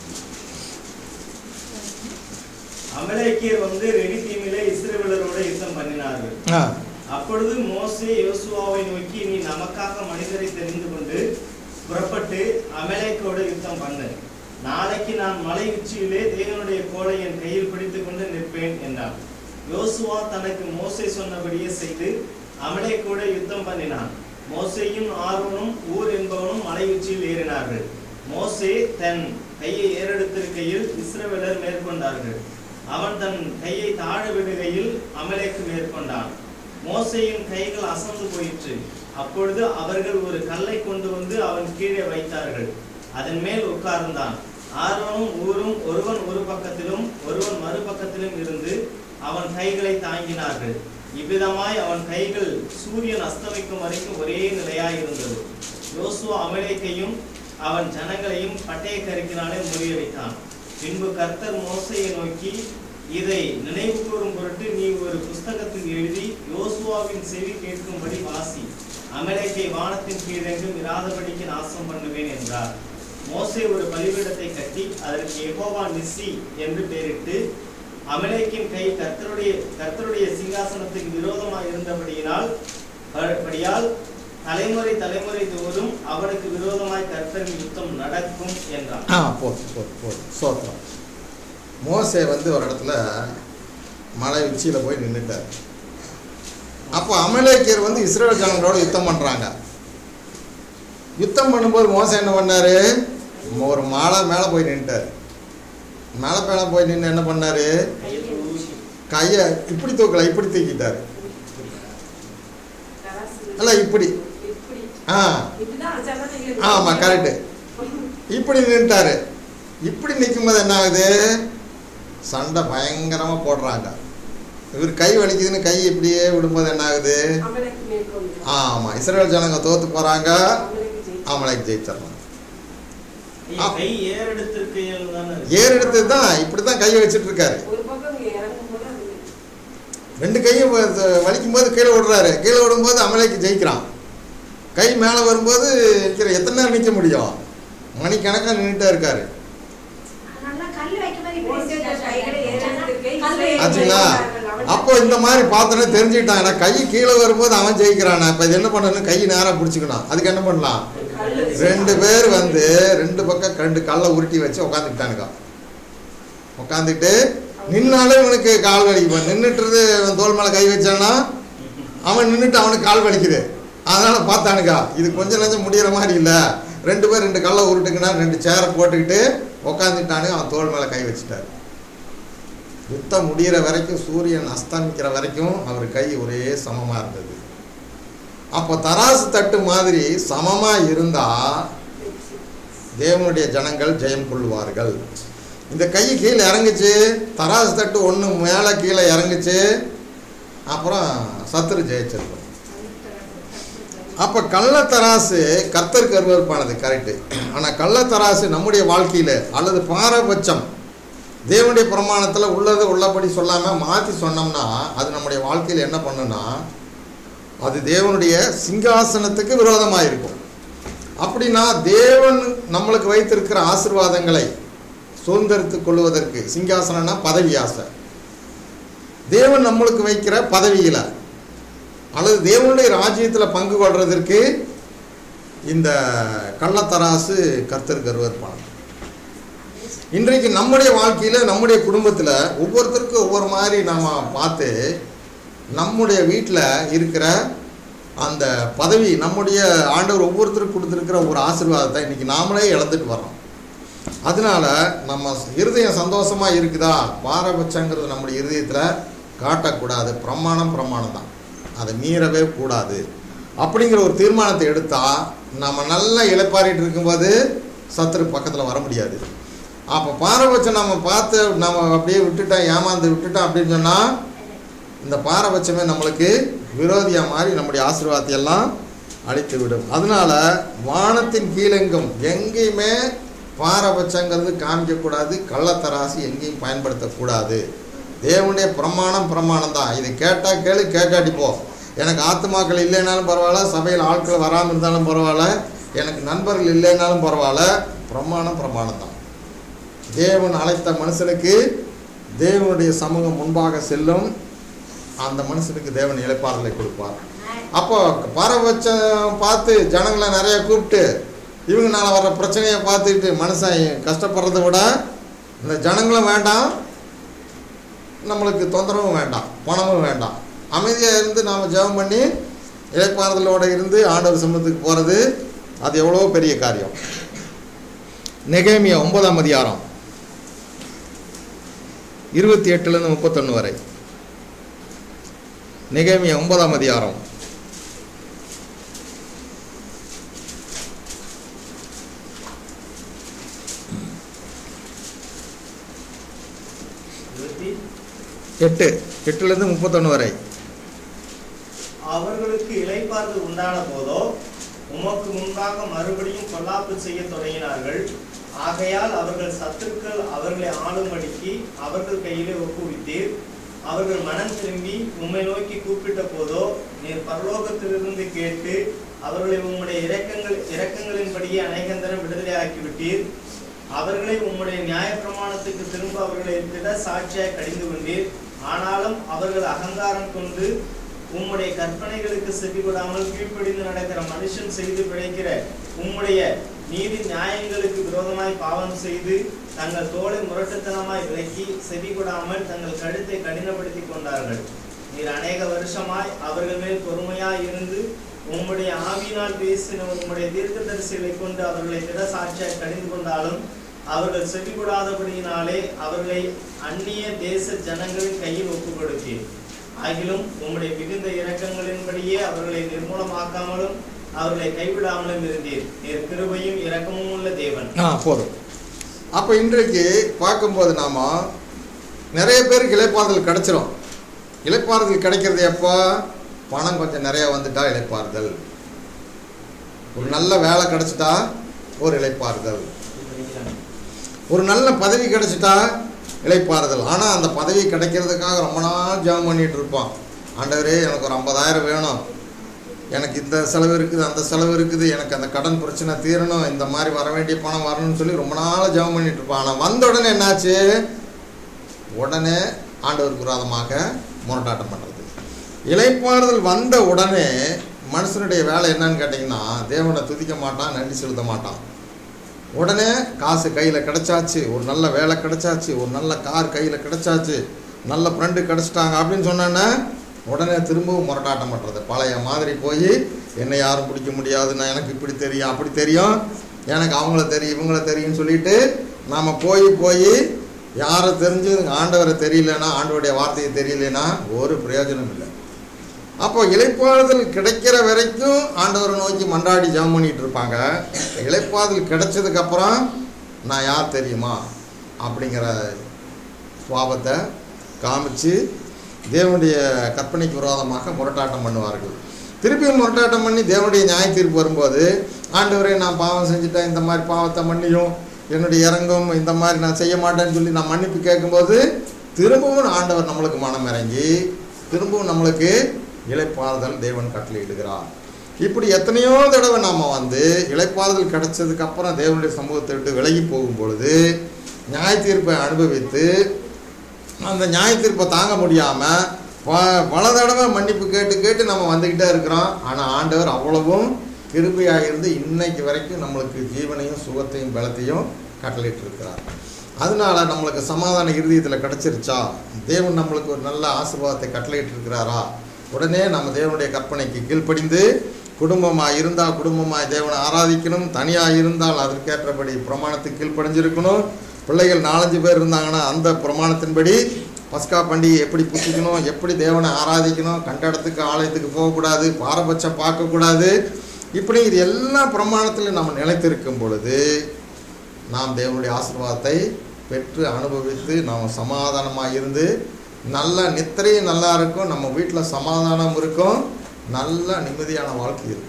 அமலேக்கியர் வந்து ரெடிதீமிலே இஸ்ரவேலரோட யுத்தம் பண்ணினார்கள் ஆ அப்பொழுது மோசே யோசுவாவை நோக்கி நீ நமக்காக மனிதரை தெரிந்து கொண்டு புறப்பட்டு அமலேக்கோட யுத்தம் பண்ணு நாளைக்கு நான் மலை உச்சியிலே தேவனுடைய கோலை என் கையில் பிடித்துக் கொண்டு நிற்பேன் என்றான் யோசுவா தனக்கு மோசே சொன்னபடியே செய்து அமலேக்கோட யுத்தம் பண்ணினான் மோசேயும் ஆரோனும் ஊர் என்பவனும் மலை உச்சியில் ஏறினார்கள் மோசே தன் கையை ஏறெடுத்திருக்கையில் இஸ்ரவேலர் மேற்கொண்டார்கள் அவன் தன் கையை தாழ விடுகையில் அமலேக்கு மேற்கொண்டான் மோசேயின் கைகள் அசந்து போயிற்று அப்பொழுது அவர்கள் ஒரு கல்லை கொண்டு வந்து அவன் கீழே வைத்தார்கள் அதன் மேல் உட்கார்ந்தான் ஆரோனும் ஊரும் ஒருவன் ஒரு பக்கத்திலும் ஒருவன் மறுபக்கத்திலும் இருந்து அவன் கைகளை தாங்கினார்கள் இவ்விதமாய் அவன் கைகள் சூரியன் அஸ்தமிக்கும் வரைக்கும் ஒரே நிலையாய் இருந்தது யோசுவா அமலேக்கையும் அவன் ஜனங்களையும் பட்டய கருக்கினாலே முறியடித்தான் பின்பு கர்த்தர் மோசையை நோக்கி இதை நினைவு கூறும் பொருட்டு நீ ஒரு புஸ்தகத்தில் எழுதி யோசுவாவின் செவி கேட்கும்படி வாசி அமலேக்கை வானத்தின் கீழெங்கும் இராதபடிக்கு நாசம் பண்ணுவேன் என்றார் மோசே ஒரு பலிபீடத்தை கட்டி அதற்கு யெகோவா நிஸ்ஸி என்று பெயரிட்டு அமலேக்கின் கை கர்த்தருடைய கர்த்தருடைய சிங்காசனத்துக்கு விரோதமாக இருந்தபடியினால் படியால் தலைமுறை தலைமுறை தோறும் அவனுக்கு விரோதமாய் கர்த்தரின் யுத்தம் நடக்கும் என்றான் ஆ போதும் போதும் போதும் சோத்திரம் மோசே வந்து ஒரு இடத்துல மலை உச்சியில் போய் நின்றுட்டார் அப்போ அமலேக்கியர் வந்து இஸ்ரேல் ஜனங்களோட யுத்தம் பண்ணுறாங்க யுத்தம் பண்ணும்போது மோசம் என்ன பண்ணாரு ஒரு மலை மேலே போய் நின்றுட்டார் மலை மேலே போய் நின்று என்ன பண்ணாரு கையை தூக்கி கையை இப்படி தூக்கல இப்படி தூக்கிட்டார் அல்ல இப்படி இப்படி ஆ இப்படிதான் ஜனங்க ஆமாம் கரெக்டு இப்படி நின்றுட்டாரு இப்படி நிற்கும்போது என்ன ஆகுது சண்டை பயங்கரமாக போடுறாங்க இவர் கை வலிக்குதுன்னு கை இப்படியே விடும்போது என்ன ஆகுது அமலைக்கு மேற்கொண்டு ஆமாம் இஸ்ரேல் ஜனங்க தோத்து போகிறாங்க அமலைக்கு ஜெயிச்சு அவங்களுக்கு ஜெயிச்சிடலாம் ஐயா, கை ஏறெடுத்திருக்கையில் தானே இருக்கு. ஏர் எடுத்து தான் இப்படி தான் கையை வச்சுட்டு இருக்காரு ஒரு பக்கம் இங்க இறங்கும் போது அது ரெண்டு கையும் வ- வலிக்கும் போது கீழே விடுறாரு கீழே விடும்போது அமலைக்கு ஜெயிக்கிறான் கை மேலே வரும்போது நிற்கிற எத்தனை நேரம் நிற்க முடியும் மணிக்கணக்காக நின்றுட்டே இருக்காரு நல்லா கல் வைக்க மாதிரி இப்படி மோசே செஞ்சு தன் கைகளை ஏறெடுத்திருக்கை, கல் இஸ்ரவேல் ஆச்சுங்களா ஜெயித்தார்கள். அப்போ இந்த மாதிரி பார்த்தோன்னே தெரிஞ்சுக்கிட்டாங்கடா கை கீழே வரும்போது அவன் ஜெயிக்கிறானா இப்போ இது என்ன பண்ணணும் கை நேராக பிடிச்சிக்கணும் அதுக்கு என்ன பண்ணலாம் ரெண்டு பேர் வந்து ரெண்டு பக்கம் ரெண்டு கல்லை உருட்டி வச்சு உட்காந்துக்கிட்டானுங்க உட்காந்துக்கிட்டு நின்னாலே இவனுக்கு கால் வலிக்கும் நின்றுட்டு இவன் தோல் மேலே கை வச்சானா அவன் நின்றுட்டு அவனுக்கு கால் வலிக்குது அதனால பார்த்தானுங்க இது கொஞ்சம் நஞ்சம் முடியிற மாதிரி இல்லை ரெண்டு பேர் ரெண்டு கல்லை உருட்டுக்குன்னா ரெண்டு சேரை போட்டுக்கிட்டு உட்காந்துட்டானுங்க அவன் தோல் மேலே கை வச்சுட்டாரு யுத்தம் முடிகிற வரைக்கும் சூரியன் அஸ்தமிக்கிற வரைக்கும் அவர் கை ஒரே சமமாக இருந்தது அப்போ தராசு தட்டு மாதிரி சமமாக இருந்தால் தேவனுடைய ஜனங்கள் ஜெயம் கொள்வார்கள் இந்த கை கீழே இறங்குச்சு தராசு தட்டு ஒன்று மேலே கீழே இறங்குச்சு அப்புறம் சத்துரு ஜெயிச்சிருக்கும் அப்போ கள்ளத்தராசு கர்த்தருக்கு அருவருப்பானது கரெக்டு ஆனால் கள்ளத்தராசு நம்முடைய வாழ்க்கையில் அல்லது பாரபட்சம் தேவனுடைய பிரமாணத்தில் உள்ளது உள்ளபடி சொல்லாமல் மாற்றி சொன்னோம்னா அது நம்முடைய வாழ்க்கையில் என்ன பண்ணுன்னா அது தேவனுடைய சிங்காசனத்துக்கு விரோதமாக இருக்கும் அப்படின்னா தேவன் நம்மளுக்கு வைத்திருக்கிற ஆசிர்வாதங்களை சுதந்திரத்துக் கொள்வதற்கு சிங்காசனம்னா பதவி ஆசை தேவன் நம்மளுக்கு வைக்கிற பதவியில் அல்லது தேவனுடைய ராஜ்யத்தில் பங்கு கொள்றதற்கு இந்த கள்ளத்தராசு கர்த்தருக்கு அருவருப்பானது இன்றைக்கு நம்முடைய வாழ்க்கையில் நம்முடைய குடும்பத்தில் ஒவ்வொருத்தருக்கும் ஒவ்வொரு மாதிரி நாம் பார்த்து நம்முடைய வீட்டில் இருக்கிற அந்த பதவி நம்முடைய ஆண்டவர் ஒவ்வொருத்தருக்கும் கொடுத்துருக்கிற ஒரு ஆசீர்வாதத்தை இன்னைக்கு நாமளே இழந்துட்டு வர்றோம் அதனால நம்ம இருதயம் சந்தோஷமாக இருக்குதா பாரபட்சங்கிறது நம்முடைய இருதயத்தில் காட்டக்கூடாது பிரமாணம் பிரமாணம் தான் அதை மீறவே கூடாது அப்படிங்கிற ஒரு தீர்மானத்தை எடுத்தால் நம்ம நல்லா இளைப்பாறிட்டு இருக்கும்போது சத்துரு பக்கத்தில் வர முடியாது அப்போ பாரபட்சம் நம்ம பார்த்து நம்ம அப்படியே விட்டுட்டோம் ஏமாந்து விட்டுட்டோம் அப்படின்னு சொன்னால் இந்த பாரபட்சமே நம்மளுக்கு விரோதியாக மாறி நம்முடைய ஆசீர்வாதத்தை எல்லாம் அழித்து விடும் அதனால வானத்தின் கீழெங்கும் எங்கேயுமே பாரபட்சங்கிறது காமிக்கக்கூடாது கள்ளத்தராசு எங்கேயும் பயன்படுத்தக்கூடாது தேவனுடைய பிரமாணம் பிரமாணம் தான் இது கேட்டால் கேளு கேட்காட்டி போ எனக்கு ஆத்துமாக்கள் இல்லைனாலும் பரவாயில்ல சபையில் ஆட்கள் வராமல் இருந்தாலும் பரவாயில்ல எனக்கு நண்பர்கள் இல்லைனாலும் பரவாயில்ல பிரமாணம் பிரமாணம் தான் தேவன் அழைத்த மனுஷனுக்கு தேவனுடைய சமூகம் முன்பாக செல்லும் அந்த மனுஷனுக்கு தேவன் இழைப்பாறுதலை கொடுப்பார் அப்போ பாரபட்சம் பார்த்து ஜனங்களை நிறைய கூப்பிட்டு இவங்கனால வர்ற பிரச்சனையை பார்த்துக்கிட்டு மனுஷன் கஷ்டப்படுறதை விட இந்த ஜனங்களும் வேண்டாம் நம்மளுக்கு தொந்தரவும் வேண்டாம் பணமும் வேண்டாம் அமைதியாக இருந்து நாம் ஜெபம் பண்ணி இழைப்பாறுதலோடு இருந்து ஆண்டவர் சமூகத்துக்கு போகிறது அது எவ்வளோ பெரிய காரியம் நெகேமியா ஒன்பதாம் அதிகாரம் இருபத்தி எட்டுலேருந்து முப்பத்தொன்று வரை நெகேமியா ஒன்பதாம் அதிகாரம் இருபத்தி எட்டு எட்டுலேருந்து முப்பத்தொன்று வரை அவர்களுக்கு இளைப்பாறுதல் உண்டான போதோ உமக்கு முன்பாக மறுபடியும் பொல்லாப்பு செய்ய தொடங்கினார்கள் ஆகையால் அவர்கள் சத்துருக்கள் அவர்களை ஆளும்படிக்கு அவர்கள் கையிலே ஒப்புவித்தீர் அவர்கள் மனம் திரும்பி உம்மை நோக்கி கூப்பிட்ட போதோ நீர் பரலோகத்திலிருந்து கேட்டு அவர்களை உம்முடைய இரக்கங்கள் இரக்கங்களின்படியே அநேகந்தரம் விடுதலையாக்கி விட்டீர் அவர்களை உம்முடைய நியாயப்பிரமாணத்துக்கு திரும்ப அவர்களை எடுத்திட சாட்சியாய் கடிந்து கொண்டீர் ஆனாலும் அவர்கள் அகங்காரம் கொண்டு உம்முடைய கற்பனைகளுக்கு செவிகொடாமல் கீழ்ப்படிந்து நடக்கிற மனுஷன் செய்து பிழைக்கிற உம்முடைய நீதி நியாயங்களுக்கு விரோதமாய் பாவம் செய்து தங்கள் தோலை முரட்டுத்தனமாய் விலக்கி செவிகொடாமல் தங்கள் கழுத்தை கடினப்படுத்திக் கொண்டார்கள் நீர் அநேக வருஷமாய் அவர்கள் மேல் பொறுமையாய் இருந்து உம்முடைய ஆவியினால் பேசின உம்முடைய தீர்க்கதரிசிகளை கொண்டு அவர்களை திட சாட்சியாய் கடிந்து கொண்டாலும் அவர்கள் செவிகொடாதபடியினாலே அவர்களை அந்நிய தேச ஜனங்களின் கையில் ஒப்புக் கொடுத்தீர் ஆகிலும் உம்முடைய மிகுந்த இரக்கங்களின்படியே அவர்களை நிர்மூலமாக்காமலும் அவர்களை கைவிடாமலும் இருந்தீர் நீர் கிருபையும் இரக்கமும் உள்ள தேவன் ஆ போதும் அப்போ இன்றைக்கு பார்க்கும்போது நாம நிறைய பேருக்கு இலைப்பாறுதல் கிடைச்சிரும் இலைப்பாறுதல் கிடைக்கிறது எப்போ பணம் கொஞ்சம் நிறைய வந்துட்டா இலைப்பாறுதல் ஒரு நல்ல வேலை கிடைச்சிட்டா ஒரு இலைப்பாறுதல் ஒரு நல்ல பதவி கிடைச்சிட்டா இலைப்பாறுதல் ஆனால் அந்த பதவி கிடைக்கிறதுக்காக ரொம்ப நாள் ஜெபம் பண்ணிட்டு இருப்பான் ஆண்டவரே எனக்கு ஒரு ஐம்பதாயிரம் வேணும் எனக்கு இந்த செலவு இருக்குது அந்த செலவு இருக்குது எனக்கு அந்த கடன் பிரச்சனை தீரணும் இந்த மாதிரி வர வேண்டிய பணம் வரணும்னு சொல்லி ரொம்ப நாள் ஜெபம் பண்ணிட்டு இருப்பான் ஆனால் வந்த உடனே என்னாச்சு உடனே ஆண்டவருக்கு விரோதமாக முரட்டாட்டம் பண்ணுறது இலைப்பாறுதல் வந்த உடனே மனுஷனுடைய வேலை என்னன்னு கேட்டிங்கன்னா தேவனை துதிக்க மாட்டான் நன்றி செலுத்த மாட்டான் உடனே காசு கையில் கிடைச்சாச்சு ஒரு நல்ல வேலை கிடைச்சாச்சு ஒரு நல்ல கார் கையில் கிடைச்சாச்சு நல்ல ஃப்ரெண்டு கிடச்சிட்டாங்க அப்படின்னு சொன்னோன்னே உடனே திரும்பவும் முரட்டாட்டம் பண்ணுறது பழைய மாதிரி போய் என்னை யாரும் பிடிக்க முடியாது நான் எனக்கு இப்படி தெரியும் அப்படி தெரியும் எனக்கு அவங்கள தெரியும் இவங்கள தெரியும்னு சொல்லிட்டு நாம் போய் போய் யாரை தெரிஞ்சு ஆண்டவரை தெரியலனா ஆண்டவருடைய வார்த்தையை தெரியலனா ஒரு பிரயோஜனம் இல்லை அப்போ இலைப்பாறுதல் கிடைக்கிற வரைக்கும் ஆண்டவரை நோக்கி மன்றாடி ஜெபம் பண்ணிட்டு இருப்பாங்க இலைப்பாறுதல் கிடைச்சதுக்கு அப்புறம் நான் யார் தெரியுமா அப்படிங்கிற சுவாபத்தை காமிச்சு தேவனுடைய கற்பனைக்கு விரோதமாக முரட்டாட்டம் பண்ணுவார்கள் திருப்பியும் முரட்டாட்டம் பண்ணி தேவனுடைய நியாய தீர்ப்பு வரும்போது ஆண்டவரே நான் பாவம் செஞ்சுட்டேன் இந்த மாதிரி பாவத்தை மன்னியும் என்னுடைய இறங்கும் இந்த மாதிரி நான் செய்ய மாட்டேன்னு சொல்லி நான் மன்னிப்பு கேட்கும்போது திரும்பவும் ஆண்டவர் நம்மளுக்கு மனம் இறங்கி திரும்பவும் நம்மளுக்கு இலைப்பாறுதல் தேவன் கட்டளையிடுகிறார் இப்படி எத்தனையோ தடவை நாம் வந்து இலைப்பாறுதல் கிடைச்சதுக்கு அப்புறம் தேவனுடைய சமூகத்தை விட்டு விலகி போகும் பொழுது நியாய தீர்ப்பை அனுபவித்து அந்த நியாய தீர்ப்பை தாங்க முடியாமல் ப பல தடவை மன்னிப்பு கேட்டு கேட்டு நம்ம வந்துக்கிட்டே இருக்கிறோம் ஆனால் ஆண்டவர் அவ்வளவும் கிருபையாக இருந்து இன்னைக்கு வரைக்கும் நம்மளுக்கு ஜீவனையும் சுகத்தையும் பலத்தையும் கட்டளையிட்டு இருக்கிறார் அதனால நம்மளுக்கு சமாதான இருதயத்தில் கிடச்சிருச்சா தேவன் நம்மளுக்கு ஒரு நல்ல ஆசீர்வாதத்தை கட்டளையிட்டு இருக்கிறாரா உடனே நம்ம தேவனுடைய கற்பனைக்கு கீழ்ப்படிந்து குடும்பமாக இருந்தால் குடும்பமாக தேவனை ஆராதிக்கணும் தனியாக இருந்தால் அதற்கேற்றபடி பிரமாணத்துக்கு கீழ்ப்படிஞ்சிருக்கணும் பிள்ளைகள் நாலஞ்சு பேர் இருந்தாங்கன்னா அந்த பிரமாணத்தின்படி பஸ்கா பண்டிகை எப்படி புத்திக்கணும் எப்படி தேவனை ஆராதிக்கணும் கண்ட இடத்துக்கு ஆலயத்துக்கு போகக்கூடாது பாரபட்சம் பார்க்கக்கூடாது இப்படி இது எல்லா பிரமாணத்திலும் நம்ம நிலைத்திருக்கும் பொழுது நாம் தேவனுடைய ஆசீர்வாதத்தை பெற்று அனுபவித்து நாம் சமாதானமாக இருந்து நல்ல நித்திரையும் நல்லா இருக்கும் நம்ம வீட்டில் சமாதானம் இருக்கும் நல்ல நிம்மதியான வாழ்க்கை இருக்கும்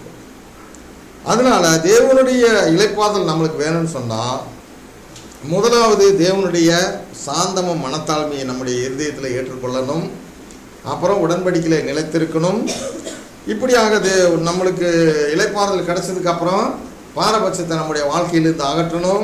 அதனால தேவனுடைய இலைப்பாதல் நம்மளுக்கு வேணும்னு சொன்னால் முதலாவது தேவனுடைய சாந்தமும் மனத்தாழ்மையை நம்முடைய இருதயத்தில் ஏற்றுக்கொள்ளணும் அப்புறம் உடன்படிக்கையில் நிலைத்திருக்கணும் இப்படியாக தே நம்மளுக்கு இலைப்பாறுதல் கிடைச்சதுக்கு அப்புறம் பாரபட்சத்தை நம்முடைய வாழ்க்கையிலிருந்து அகற்றணும்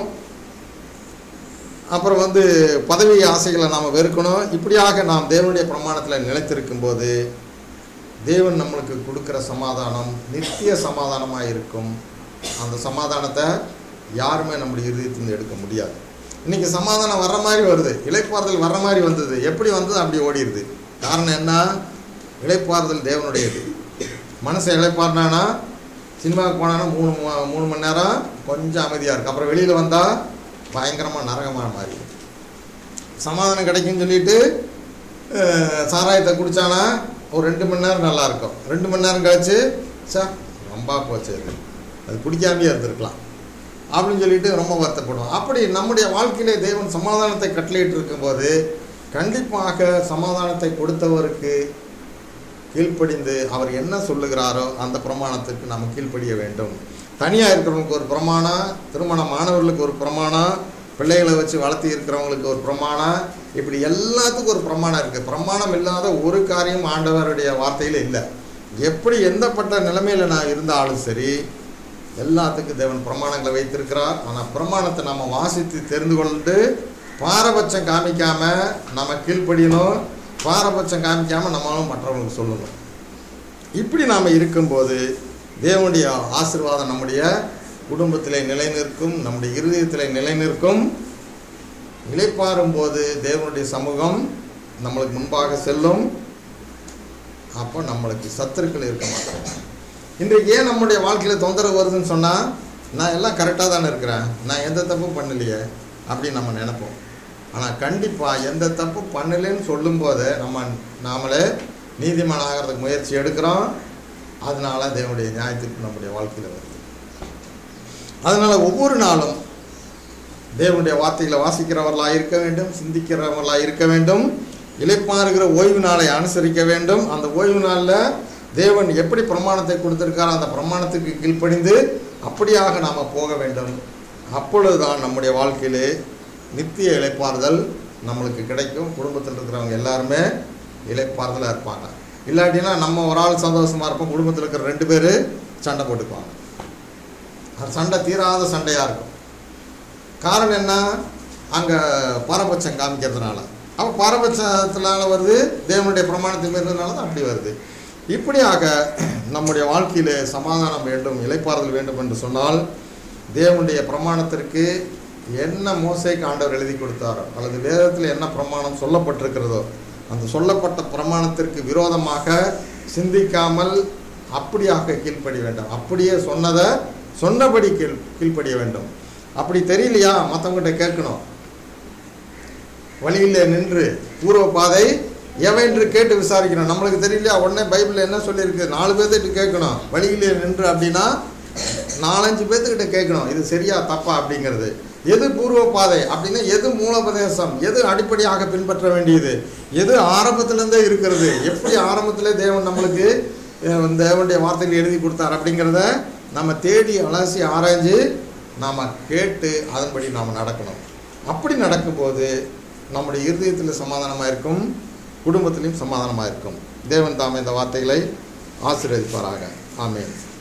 அப்புறம் வந்து பதவி ஆசைகளை நாம் வெறுக்கணும் இப்படியாக நாம் தேவனுடைய பிரமாணத்தில் நிலைத்திருக்கும் போது தேவன் நம்மளுக்கு கொடுக்குற சமாதானம் நித்திய சமாதானமாக இருக்கும் அந்த சமாதானத்தை யாருமே நம்முடைய இருதயத்திலிருந்து எடுக்க முடியாது இன்றைக்கி சமாதானம் வர்ற மாதிரி வருது இலைப்பாறுதல் வர்ற மாதிரி வந்தது எப்படி வந்தது அப்படி ஓடிடுது காரணம் என்ன இலைப்பாறுதல் தேவனுடையது மனசை இலைப்பாருனானா சினிமாவுக்கு போனானா மூணு ம- மூணு மணி நேரம் கொஞ்சம் அமைதியாக இருக்கும் அப்புறம் வெளியில் வந்தால் பயங்கரமாக நரகமாக மாறி சமாதானம் கிடைக்கும்னு சொல்லிட்டு அஹ், சாராயத்தை குடித்தானா ஒரு ரெண்டு மணி நேரம் நல்லா இருக்கும் ரெண்டு மணி நேரம் கழிச்சு சா ரொம்ப போச்சு அது அது குடிக்காமையே இருந்திருக்கலாம் அப்படின்னு சொல்லிட்டு ரொம்ப வருத்தப்படுவோம் அப்படி நம்முடைய வாழ்க்கையிலே தேவன் சமாதானத்தை கட்டளையிட்டு இருக்கும்போது கண்டிப்பாக சமாதானத்தை கொடுத்தவருக்கு கீழ்ப்படிந்து அவர் என்ன சொல்லுகிறாரோ அந்த பிரமாணத்துக்கு நம்ம கீழ்ப்படிய வேண்டும் தனியாக இருக்கிறவங்களுக்கு ஒரு பிரமாணம் திருமணம் மாணவர்களுக்கு ஒரு பிரமாணம் பிள்ளைகளை வச்சு வளர்த்தி இருக்கிறவங்களுக்கு ஒரு பிரமாணம் இப்படி எல்லாத்துக்கும் ஒரு பிரமாணம் இருக்குது பிரமாணம் இல்லாத ஒரு காரியம் ஆண்டவருடைய வார்த்தையில் இல்லை எப்படி எந்தப்பட்ட நிலைமையில் நான் இருந்தாலும் சரி எல்லாத்துக்கும் தேவன் பிரமாணங்களை வைத்திருக்கிறார் ஆனால் பிரமாணத்தை நம்ம வாசித்து தெரிந்து கொண்டு பாரபட்சம் காமிக்காம நம்ம கீழ்ப்படியணும் பாரபட்சம் காமிக்காம நம்மளும் மற்றவங்களுக்கு சொல்லணும் இப்படி நாம் இருக்கும்போது தேவனுடைய ஆசீர்வாதம் நம்முடைய குடும்பத்திலே நிலை நிற்கும் நம்முடைய இருதயத்திலே நிலை நிற்கும் இளைப்பாறும் போது தேவனுடைய சமூகம் நம்மளுக்கு முன்பாக செல்லும் அப்போ நம்மளுக்கு சத்துருக்கள் இருக்க மாட்டாங்க இன்றைக்கு ஏன் நம்முடைய வாழ்க்கையில் தொந்தரவு வருதுன்னு சொன்னால் நான் எல்லாம் கரெக்டாக தானே இருக்கிறேன் நான் எந்த தப்பும் பண்ணலையே அப்படின்னு நம்ம நினைப்போம் ஆனால் கண்டிப்பாக எந்த தப்பு பண்ணலைன்னு சொல்லும்போது நம்ம நாமளே நீதிமான் ஆகிறதுக்கு முயற்சி எடுக்கிறோம் அதனால தேவனுடைய நியாயத்திற்கு நம்முடைய வாழ்க்கையில் வருது அதனால் ஒவ்வொரு நாளும் தேவனுடைய வார்த்தைகளை வாசிக்கிறவர்களாக இருக்க வேண்டும் சிந்திக்கிறவர்களாக இருக்க வேண்டும் இளைப்பாறுகிற ஓய்வு நாளை அனுசரிக்க வேண்டும் அந்த ஓய்வு நாளில் தேவன் எப்படி பிரமாணத்தை கொடுத்திருக்காரோ அந்த பிரமாணத்துக்கு கீழ்ப்படிந்து அப்படியாக நாம் போக வேண்டும் அப்பொழுதுதான் நம்முடைய வாழ்க்கையிலே நித்திய இளைப்பாறுதல் நம்மளுக்கு கிடைக்கும் குடும்பத்தில் இருக்கிறவங்க எல்லாருமே இளைப்பாறுதலாக இருப்பாங்க இல்லாட்டினா நம்ம ஒரு ஆள் சந்தோஷமாக இருப்போம் குடும்பத்தில் இருக்கிற ரெண்டு பேர் சண்டை போட்டுக்குவாங்க அது சண்டை தீராத சண்டையாக இருக்கும் காரணம் என்ன அங்கே பாரபட்சம் காமிக்கிறதுனால அப்போ பாரபட்சத்தினால வருது தேவனுடைய பிரமாணத்தை மீறதுனால தான் அப்படி வருது இப்படியாக நம்முடைய வாழ்க்கையில் சமாதானம் வேண்டும் இலைப்பாறுதல் வேண்டும் என்று சொன்னால் தேவனுடைய பிரமாணத்திற்கு என்ன மோசைக்கு ஆண்டவர் எழுதி கொடுத்தாரோ அல்லது வேதத்தில் என்ன பிரமாணம் சொல்லப்பட்டிருக்கிறதோ அந்த சொல்லப்பட்ட பிரமாணத்திற்கு விரோதமாக சிந்திக்காமல் அப்படியாக கீழ்ப்படிய வேண்டும் அப்படியே சொன்னதை சொன்னபடி கீழ் கீழ்ப்படிய வேண்டும் அப்படி தெரியலையா மற்றவங்ககிட்ட கேட்கணும் வழியிலே நின்று பூர்வ பாதை எவென்று கேட்டு விசாரிக்கணும் நம்மளுக்கு தெரியலையா உடனே பைபிளில் என்ன சொல்லியிருக்கு நாலு பேர்த்திட்ட கேட்கணும் வழியிலே நின்று அப்படின்னா நாலஞ்சு பேர்த்துக்கிட்ட கேட்கணும் இது சரியா தப்பா அப்படிங்கிறது எது பூர்வ பாதை அப்படின்னா எது மூலோபதேசம் எது அடிப்படையாக பின்பற்ற வேண்டியது எது ஆரம்பத்திலேருந்தே இருக்கிறது எப்படி ஆரம்பத்திலே தேவன் நம்மளுக்கு அஹ், தேவனுடைய வார்த்தைகள் எழுதி கொடுத்தார் அப்படிங்கிறத நம்ம தேடி அலசி ஆராய்ஞ்சு நாம் கேட்டு அதன்படி நாம் நடக்கணும் அப்படி நடக்கும்போது நம்முடைய இருதயத்தில் சமாதானமாக இருக்கும் குடும்பத்திலையும் சமாதானமாக இருக்கும் தேவன் தாமே இந்த வார்த்தைகளை ஆசீர்வதிப்பாராக ஆமென்